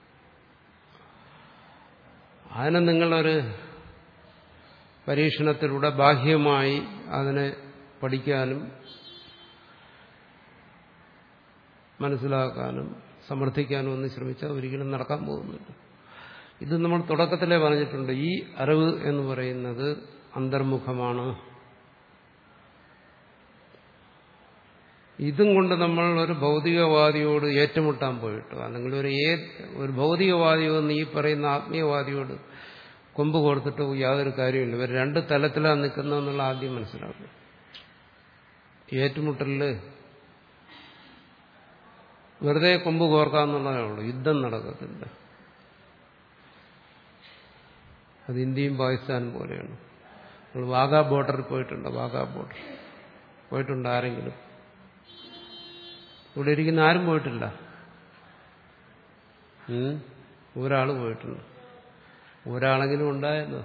അതിനെ നിങ്ങളൊരു പരീക്ഷണത്തിലൂടെ ബാഹ്യമായി അതിനെ പഠിക്കാനും മനസ്സിലാക്കാനും സമർത്ഥിക്കാനും ഒന്ന് ശ്രമിച്ചാൽ ഒരിക്കലും നടക്കാൻ പോകുന്നില്ല ഇത് നമ്മൾ തുടക്കത്തിലേ പറഞ്ഞിട്ടുണ്ട് ഈ അറിവ് എന്ന് പറയുന്നത് അന്തർമുഖമാണ് ഇതും കൊണ്ട് നമ്മൾ ഒരു ഭൗതികവാദിയോട് ഏറ്റുമുട്ടാൻ പോയിട്ടോ അല്ലെങ്കിൽ ഒരു ഏ ഒരു ഭൗതികവാദിയോന്ന് ഈ പറയുന്ന ആത്മീയവാദിയോട് കൊമ്പ് കൊടുത്തിട്ട് യാതൊരു കാര്യമില്ല ഇവർ രണ്ട് തലത്തിലാണ് നിൽക്കുന്നതെന്നുള്ള ആദ്യം മനസ്സിലാക്കും ഏറ്റുമുട്ടലില് വെറുതെ കൊമ്പ് കോർക്കാന്നുള്ളതേ ഉള്ളൂ യുദ്ധം നടക്കത്തില്ല അത് ഇന്ത്യയും പാകിസ്ഥാനും പോലെയാണ് നമ്മൾ വാഗാ ബോർഡറിൽ പോയിട്ടുണ്ട് വാഗാ ബോർഡർ പോയിട്ടുണ്ട് ആരെങ്കിലും ഇവിടെ ഇരിക്കുന്ന ആരും പോയിട്ടില്ല ഉം? ഒരാൾ പോയിട്ടുണ്ട് ഒരാളെങ്കിലും ഉണ്ടായിരുന്നു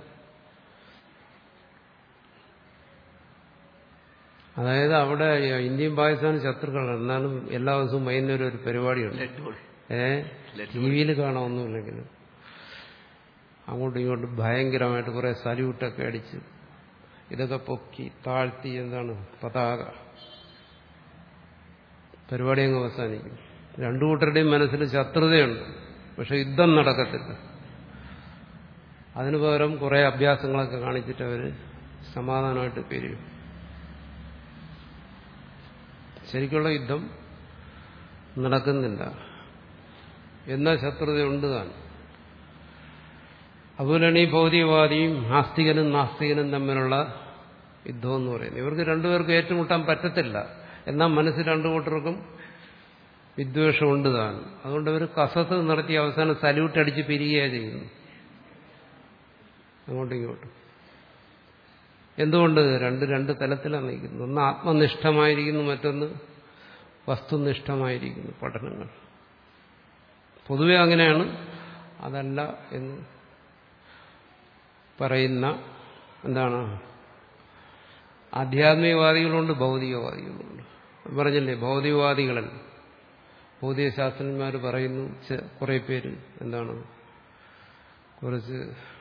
അതായത് അവിടെ ഇന്ത്യയും പാകിസ്ഥാനും ശത്രുക്കളാണ് എന്നാലും എല്ലാ ദിവസവും വൈകുന്നേരം ഒരു പരിപാടിയുണ്ട് ലഡ്ഡു ഏ ടി വിയിൽ കാണാമൊന്നുമില്ലെങ്കിലും അങ്ങോട്ടും ഇങ്ങോട്ടും ഭയങ്കരമായിട്ട് കുറെ സല്യൂട്ടൊക്കെ അടിച്ച് ഇതൊക്കെ പൊക്കി താഴ്ത്തി എന്താണ് പതാക പരിപാടി അങ്ങ് അവസാനിക്കും രണ്ടു കൂട്ടരുടെയും മനസ്സിൽ ശത്രുതയുണ്ട് പക്ഷെ യുദ്ധം നടക്കത്തില്ല അതിനു പകരം കുറെ അഭ്യാസങ്ങളൊക്കെ കാണിച്ചിട്ട് അവര് സമാധാനമായിട്ട് പിരിയും ശരിക്കുള്ള യുദ്ധം നടക്കുന്നില്ല എന്നാൽ ശത്രുതയുണ്ട് താൻ അതുപോലെയാണ് ഈ ഭൗതികവാദിയും ആസ്തികനും നാസ്തികനും തമ്മിലുള്ള യുദ്ധം എന്ന് പറയുന്നത് ഇവർക്ക് രണ്ടുപേർക്കും ഏറ്റുമുട്ടാൻ പറ്റത്തില്ല എന്നാൽ മനസ്സിൽ രണ്ടു കൂട്ടർക്കും വിദ്വേഷമുണ്ട് താൻ അതുകൊണ്ട് അവർ കസത്ത് നടത്തി അവസാനം സല്യൂട്ട് അടിച്ച് പിരിയുകയാണ് ചെയ്യുന്നു അങ്ങോട്ടും ഇങ്ങോട്ടും എന്തുകൊണ്ട് രണ്ട് രണ്ട് തലത്തിലാണ് നിൽക്കുന്നത് ഒന്ന് ആത്മനിഷ്ഠമായിരിക്കുന്നു മറ്റൊന്ന് വസ്തുനിഷ്ഠമായിരിക്കുന്നു പഠനങ്ങൾ പൊതുവെ അങ്ങനെയാണ് അതല്ല എന്ന് പറയുന്ന എന്താണ് ആധ്യാത്മികവാദികളുണ്ട് ഭൗതികവാദികളുണ്ട് പറഞ്ഞില്ലേ ഭൗതികവാദികളല്ല ഭൗതിക ശാസ്ത്രജ്ഞന്മാർ പറയുന്നു കുറെ പേര് എന്താണ് കുറച്ച്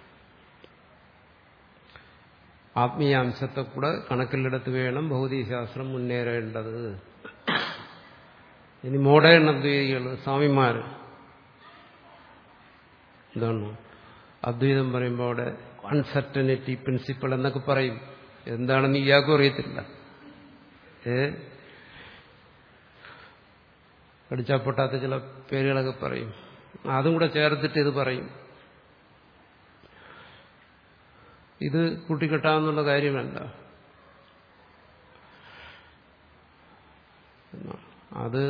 ആത്മീയാംശത്തെ കൂടെ കണക്കിലെടുത്ത് വേണം ഭൗതികശാസ്ത്രം മുന്നേറേണ്ടത് ഇനി മോഡേൺ അദ്വൈതികൾ സ്വാമിമാർ എന്താണ് അദ്വൈതം പറയുമ്പോൾ അവിടെ അൺസർട്ടനിറ്റി പ്രിൻസിപ്പിൾ എന്നൊക്കെ പറയും എന്താണെന്ന് ഇയാൾക്കും അറിയത്തില്ല ഏ കടിച്ചാൽ പൊട്ടാത്ത ചില പേരുകളൊക്കെ പറയും അതും കൂടെ ചേർത്തിട്ട് ഇത് പറയും ഇത് കൂട്ടിക്കെട്ടാമെന്നുള്ള കാര്യമല്ല അത്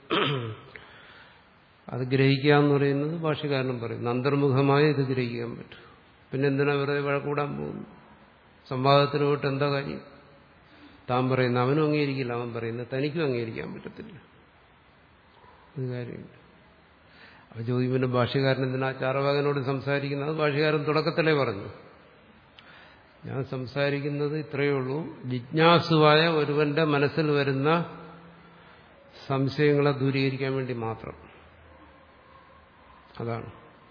അത് ഗ്രഹിക്കുക എന്ന് പറയുന്നത് ഭാഷകാരനും പറയും അന്തർമുഖമായി ഇത് ഗ്രഹിക്കാൻ പറ്റും പിന്നെ എന്തിനാ വെറുതെ വഴക്കൂടാൻ പോകുന്നു സംവാദത്തിന് പോയിട്ട് എന്താ കാര്യം താൻ പറയുന്ന അവനും അംഗീകരിക്കില്ല അവൻ പറയുന്നത് തനിക്കും അംഗീകരിക്കാൻ പറ്റത്തില്ല ഇത് കാര്യമില്ല അപ്പൊ ജ്യോതിമിന്റെ ഭാഷകാരൻ എന്തിനാ ചാറവാകനോട് സംസാരിക്കുന്നത് ഭാഷകാരൻ തുടക്കത്തിലേ പറഞ്ഞു ഞാൻ സംസാരിക്കുന്നത് ഇത്രയേ ഉള്ളൂ ജിജ്ഞാസുവായ ഒരുവന്റെ മനസ്സിൽ വരുന്ന സംശയങ്ങളെ ദൂരീകരിക്കാൻ വേണ്ടി മാത്രം അതാണ്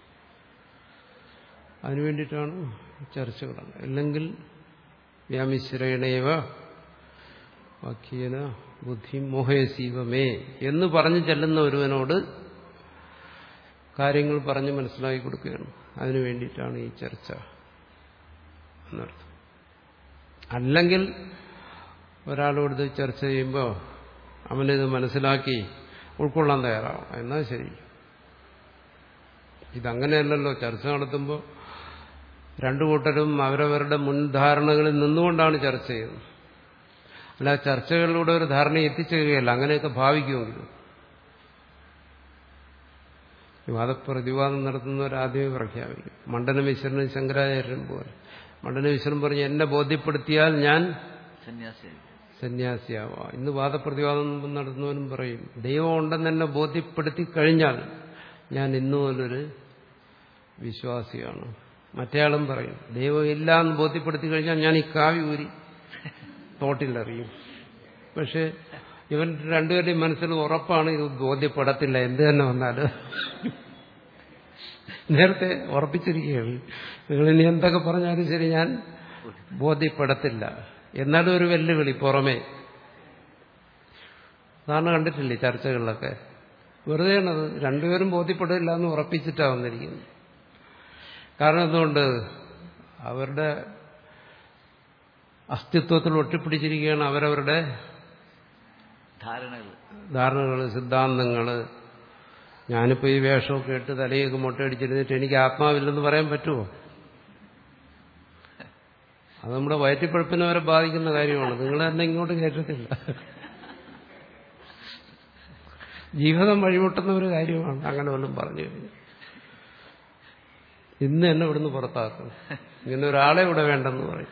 അതിനു വേണ്ടിയിട്ടാണ് ചർച്ചകളാണ് അല്ലെങ്കിൽ വ്യാമിശ്രേണേവ വാക്യേന ബുദ്ധി മോഹയസീവമേ എന്ന് പറഞ്ഞു ചെല്ലുന്ന ഒരുവനോട് കാര്യങ്ങൾ പറഞ്ഞ് മനസ്സിലാക്കി കൊടുക്കുകയാണ് അതിനു വേണ്ടിയിട്ടാണ് ഈ ചർച്ച എന്നർത്ഥം അല്ലെങ്കിൽ ഒരാളോട് ഇത് ചർച്ച ചെയ്യുമ്പോൾ അവനിത് മനസ്സിലാക്കി ഉൾക്കൊള്ളാൻ തയ്യാറാവും എന്നാൽ ശരി ഇതങ്ങനെയല്ലല്ലോ ചർച്ച നടത്തുമ്പോൾ രണ്ടു കൂട്ടരും അവരവരുടെ മുൻധാരണകളിൽ നിന്നുകൊണ്ടാണ് ചർച്ച ചെയ്യുന്നത് അല്ല ചർച്ചകളിലൂടെ ഒരു ധാരണ എത്തിച്ചേരുകയല്ല അങ്ങനെയൊക്കെ ഭാവിക്കുമെങ്കിലും വാദപ്രതിവാദം നടത്തുന്നവർ ആദ്യമേ പ്രഖ്യാപിക്കും മണ്ഡലമിശ്വരനും ശങ്കരാചാര്യനും പോലെ മണ്ഡലമിശ്വരൻ പറഞ്ഞ് എന്നെ ബോധ്യപ്പെടുത്തിയാൽ ഞാൻ സന്യാസിയായി സന്യാസിയാവാം ഇന്ന് വാദപ്രതിവാദം നടത്തുന്നവനും പറയും ദൈവം ഉണ്ടെന്ന് എന്നെ ബോധ്യപ്പെടുത്തി കഴിഞ്ഞാൽ ഞാൻ ഇന്നു മുതലൊരു വിശ്വാസിയാണ് മറ്റേയാളും പറയും ദൈവം ഇല്ല എന്ന് ബോധ്യപ്പെടുത്തി കഴിഞ്ഞാൽ ഞാൻ ഈ കാവി ഊരി തോട്ടിലെറിയും പക്ഷെ ഇവൻ രണ്ടുപേരുടെയും മനസ്സിൽ ഉറപ്പാണ് ഇത് ബോധ്യപ്പെടത്തില്ല എന്ത് തന്നെ വന്നാലും നേരത്തെ ഉറപ്പിച്ചിരിക്കുകയാണ് നിങ്ങൾ ഇനി എന്തൊക്കെ പറഞ്ഞാലും ശരി ഞാൻ ബോധ്യപ്പെടത്തില്ല എന്നാലും ഒരു വെല്ലുവിളി പുറമേ സാധാരണ കണ്ടിട്ടില്ലേ ചർച്ചകളിലൊക്കെ വെറുതെയാണത് രണ്ടുപേരും ബോധ്യപ്പെടില്ല എന്ന് ഉറപ്പിച്ചിട്ടാണ് വന്നിരിക്കുന്നത് കാരണം എന്തുകൊണ്ട് അവരുടെ അസ്തിത്വത്തിൽ ഒട്ടിപ്പിടിച്ചിരിക്കുകയാണ് അവരവരുടെ ധാരണകൾ ധാരണകൾ സിദ്ധാന്തങ്ങൾ ഞാനിപ്പോൾ ഈ വേഷമൊക്കെ ഇട്ട് തലയൊക്കെ മുട്ടയടിച്ചിരുന്നിട്ട് എനിക്ക് ആത്മാവില്ലെന്ന് പറയാൻ പറ്റുമോ അത് നമ്മുടെ വയറ്റിപ്പഴുപ്പിനെ വരെ ബാധിക്കുന്ന കാര്യമാണ് നിങ്ങൾ തന്നെ ഇങ്ങോട്ട് കേട്ടിട്ടില്ല ജീവിതം വഴിമുട്ടുന്ന ഒരു കാര്യമാണ് അങ്ങനെ വല്ലതും പറഞ്ഞു കഴിഞ്ഞു ഇന്ന് എന്നെ ഇവിടുന്ന് പുറത്താക്കും ഇങ്ങനെ ഒരാളെ ഇവിടെ വേണ്ടെന്ന് പറയും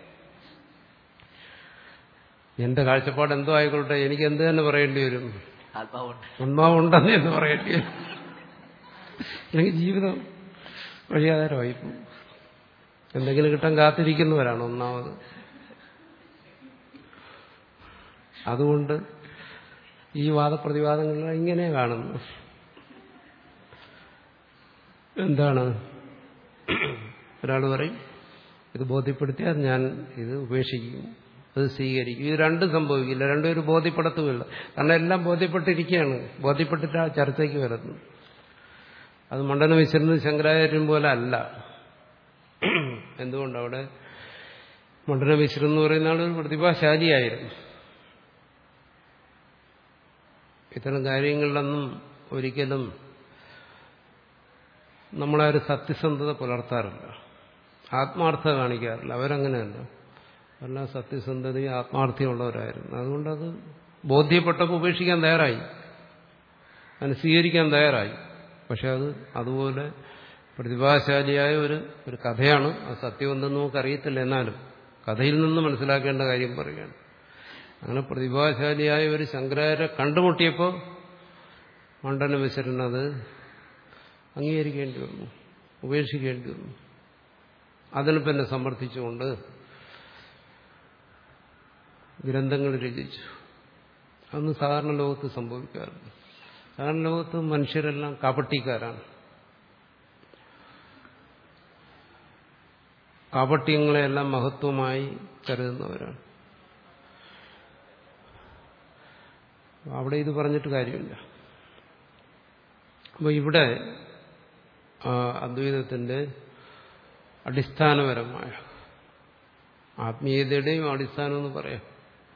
എന്റെ കാഴ്ചപ്പാട് എന്തോ ആയിക്കോട്ടെ എനിക്ക് എന്ത് തന്നെ പറയേണ്ടി വരും ആത്മാവുണ്ട് ഒന്നാവുണ്ടെന്ന് എന്ന് പറയേണ്ടി വരും അല്ലെങ്കിൽ ജീവിതം വഴിയാധാരമായി പോകും എന്തെങ്കിലും കിട്ടാൻ കാത്തിരിക്കുന്നവരാണ് ഒന്നാമത് അതുകൊണ്ട് ഈ വാദപ്രതിവാദങ്ങൾ ഇങ്ങനെ കാണുന്നു എന്താണ് ഒരാൾ പറയും ഇത് ബോധ്യപ്പെടുത്തിയാൽ ഞാൻ ഇത് ഉപേക്ഷിക്കും അത് സ്വീകരിക്കും ഇത് രണ്ടും സംഭവിക്കില്ല രണ്ടുപേരും ബോധ്യപ്പെടുത്തുമില്ല കാരണം എല്ലാം ബോധ്യപ്പെട്ടിരിക്കുകയാണ് ബോധ്യപ്പെട്ടിട്ട് ആ ചർച്ചയ്ക്ക് വരുന്നു അത് മണ്ഡലം വിശരുന്നത് ശങ്കരാചാര്യം പോലെ അല്ല എന്തുകൊണ്ട് അവിടെ മണ്ഡലം വിശരം എന്ന് പറയുന്ന ആൾ ഒരു പ്രതിഭാശാലിയായിരുന്നു ഇത്തരം കാര്യങ്ങളിലൊന്നും ഒരിക്കലും നമ്മളെ ഒരു സത്യസന്ധത പുലർത്താറില്ല ആത്മാർത്ഥത കാണിക്കാറില്ല അവരങ്ങനെയല്ല എല്ലാം സത്യസന്ധതയും ആത്മാർത്ഥ്യമുള്ളവരായിരുന്നു അതുകൊണ്ടത് ബോധ്യപ്പെട്ടപ്പോൾ ഉപേക്ഷിക്കാൻ തയ്യാറായി അതിന് സ്വീകരിക്കാൻ തയ്യാറായി പക്ഷെ അത് അതുപോലെ പ്രതിഭാശാലിയായ ഒരു ഒരു കഥയാണ് അത് സത്യമെന്തെന്ന് നമുക്കറിയത്തില്ല എന്നാലും കഥയിൽ നിന്ന് മനസ്സിലാക്കേണ്ട കാര്യം പറയുകയാണ് അങ്ങനെ പ്രതിഭാശാലിയായ ഒരു ശങ്കരാചാര്യ കണ്ടുമുട്ടിയപ്പോൾ മണ്ഡന മിശ്രൻ അത് അംഗീകരിക്കേണ്ടി വന്നു ഉപേക്ഷിക്കേണ്ടി വന്നു അതിന് പിന്നെ സമർത്ഥിച്ചുകൊണ്ട് ഗ്രന്ഥങ്ങൾ രചിച്ചു അതൊന്നും സാധാരണ ലോകത്ത് സംഭവിക്കാറില്ല സാധാരണ ലോകത്ത് മനുഷ്യരെല്ലാം കാപട്ടിക്കാരാണ് കാപട്യങ്ങളെല്ലാം മഹത്വമായി കരുതുന്നവരാണ് അവിടെ ഇത് പറഞ്ഞിട്ട് കാര്യമില്ല അപ്പോൾ ഇവിടെ അദ്വൈതത്തിന്റെ അടിസ്ഥാനപരമായ ആത്മീയതയുടെയും അടിസ്ഥാനം എന്ന് പറയാം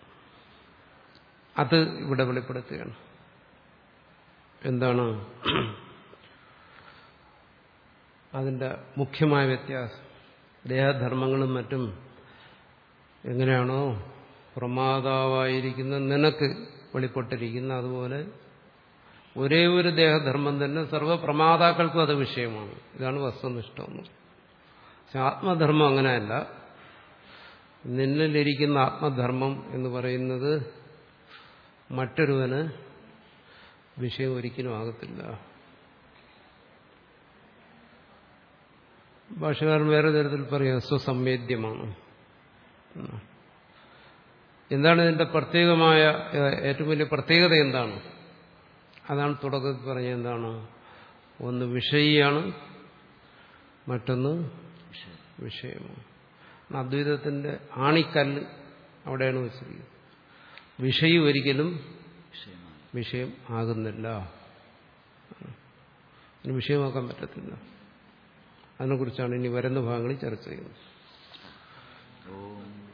അത് ഇവിടെ വെളിപ്പെടുത്തുകയാണ് എന്താണ് അതിന്റെ മുഖ്യമായ വ്യത്യാസം ദേഹധർമ്മങ്ങളും മറ്റും എങ്ങനെയാണോ പ്രമാതാവായിരിക്കുന്ന നിനക്ക് വെളിപ്പെട്ടിരിക്കുന്ന അതുപോലെ ഒരേ ഒരു ദേഹധർമ്മം തന്നെ സർവ്വപ്രമാതാക്കൾക്കും അത് വിഷയമാണ് ഇതാണ് വസ്തുനിഷ്ഠം പക്ഷെ ആത്മധർമ്മം അങ്ങനെയല്ല നിന്നിലിരിക്കുന്ന ആത്മധർമ്മം എന്ന് പറയുന്നത് മറ്റൊരുവന് വിഷയം ഒരിക്കലും ആകത്തില്ല ഭാഷകാരൻ വേറെ തരത്തിൽ പറയാം സ്വസംവേദ്യമാണ് എന്താണ് ഇതിന്റെ പ്രത്യേകമായ ഏറ്റവും വലിയ പ്രത്യേകത എന്താണ് അതാണ് തുടക്കത്തിൽ പറഞ്ഞ എന്താണ് ഒന്ന് വിഷയിയാണ് മറ്റൊന്ന് വിഷയമാണ് അദ്വൈതത്തിന്റെ ആണിക്കല്ല് അവിടെയാണ് വെച്ചിരിക്കുന്നത് വിഷയം ഒരിക്കലും വിഷയം ആകുന്നില്ല അതിന് വിഷയമാക്കാൻ പറ്റത്തില്ല അതിനെക്കുറിച്ചാണ് ഇനി വരുന്ന ഭാഗങ്ങളിൽ ചർച്ച ചെയ്യുന്നത് ഓം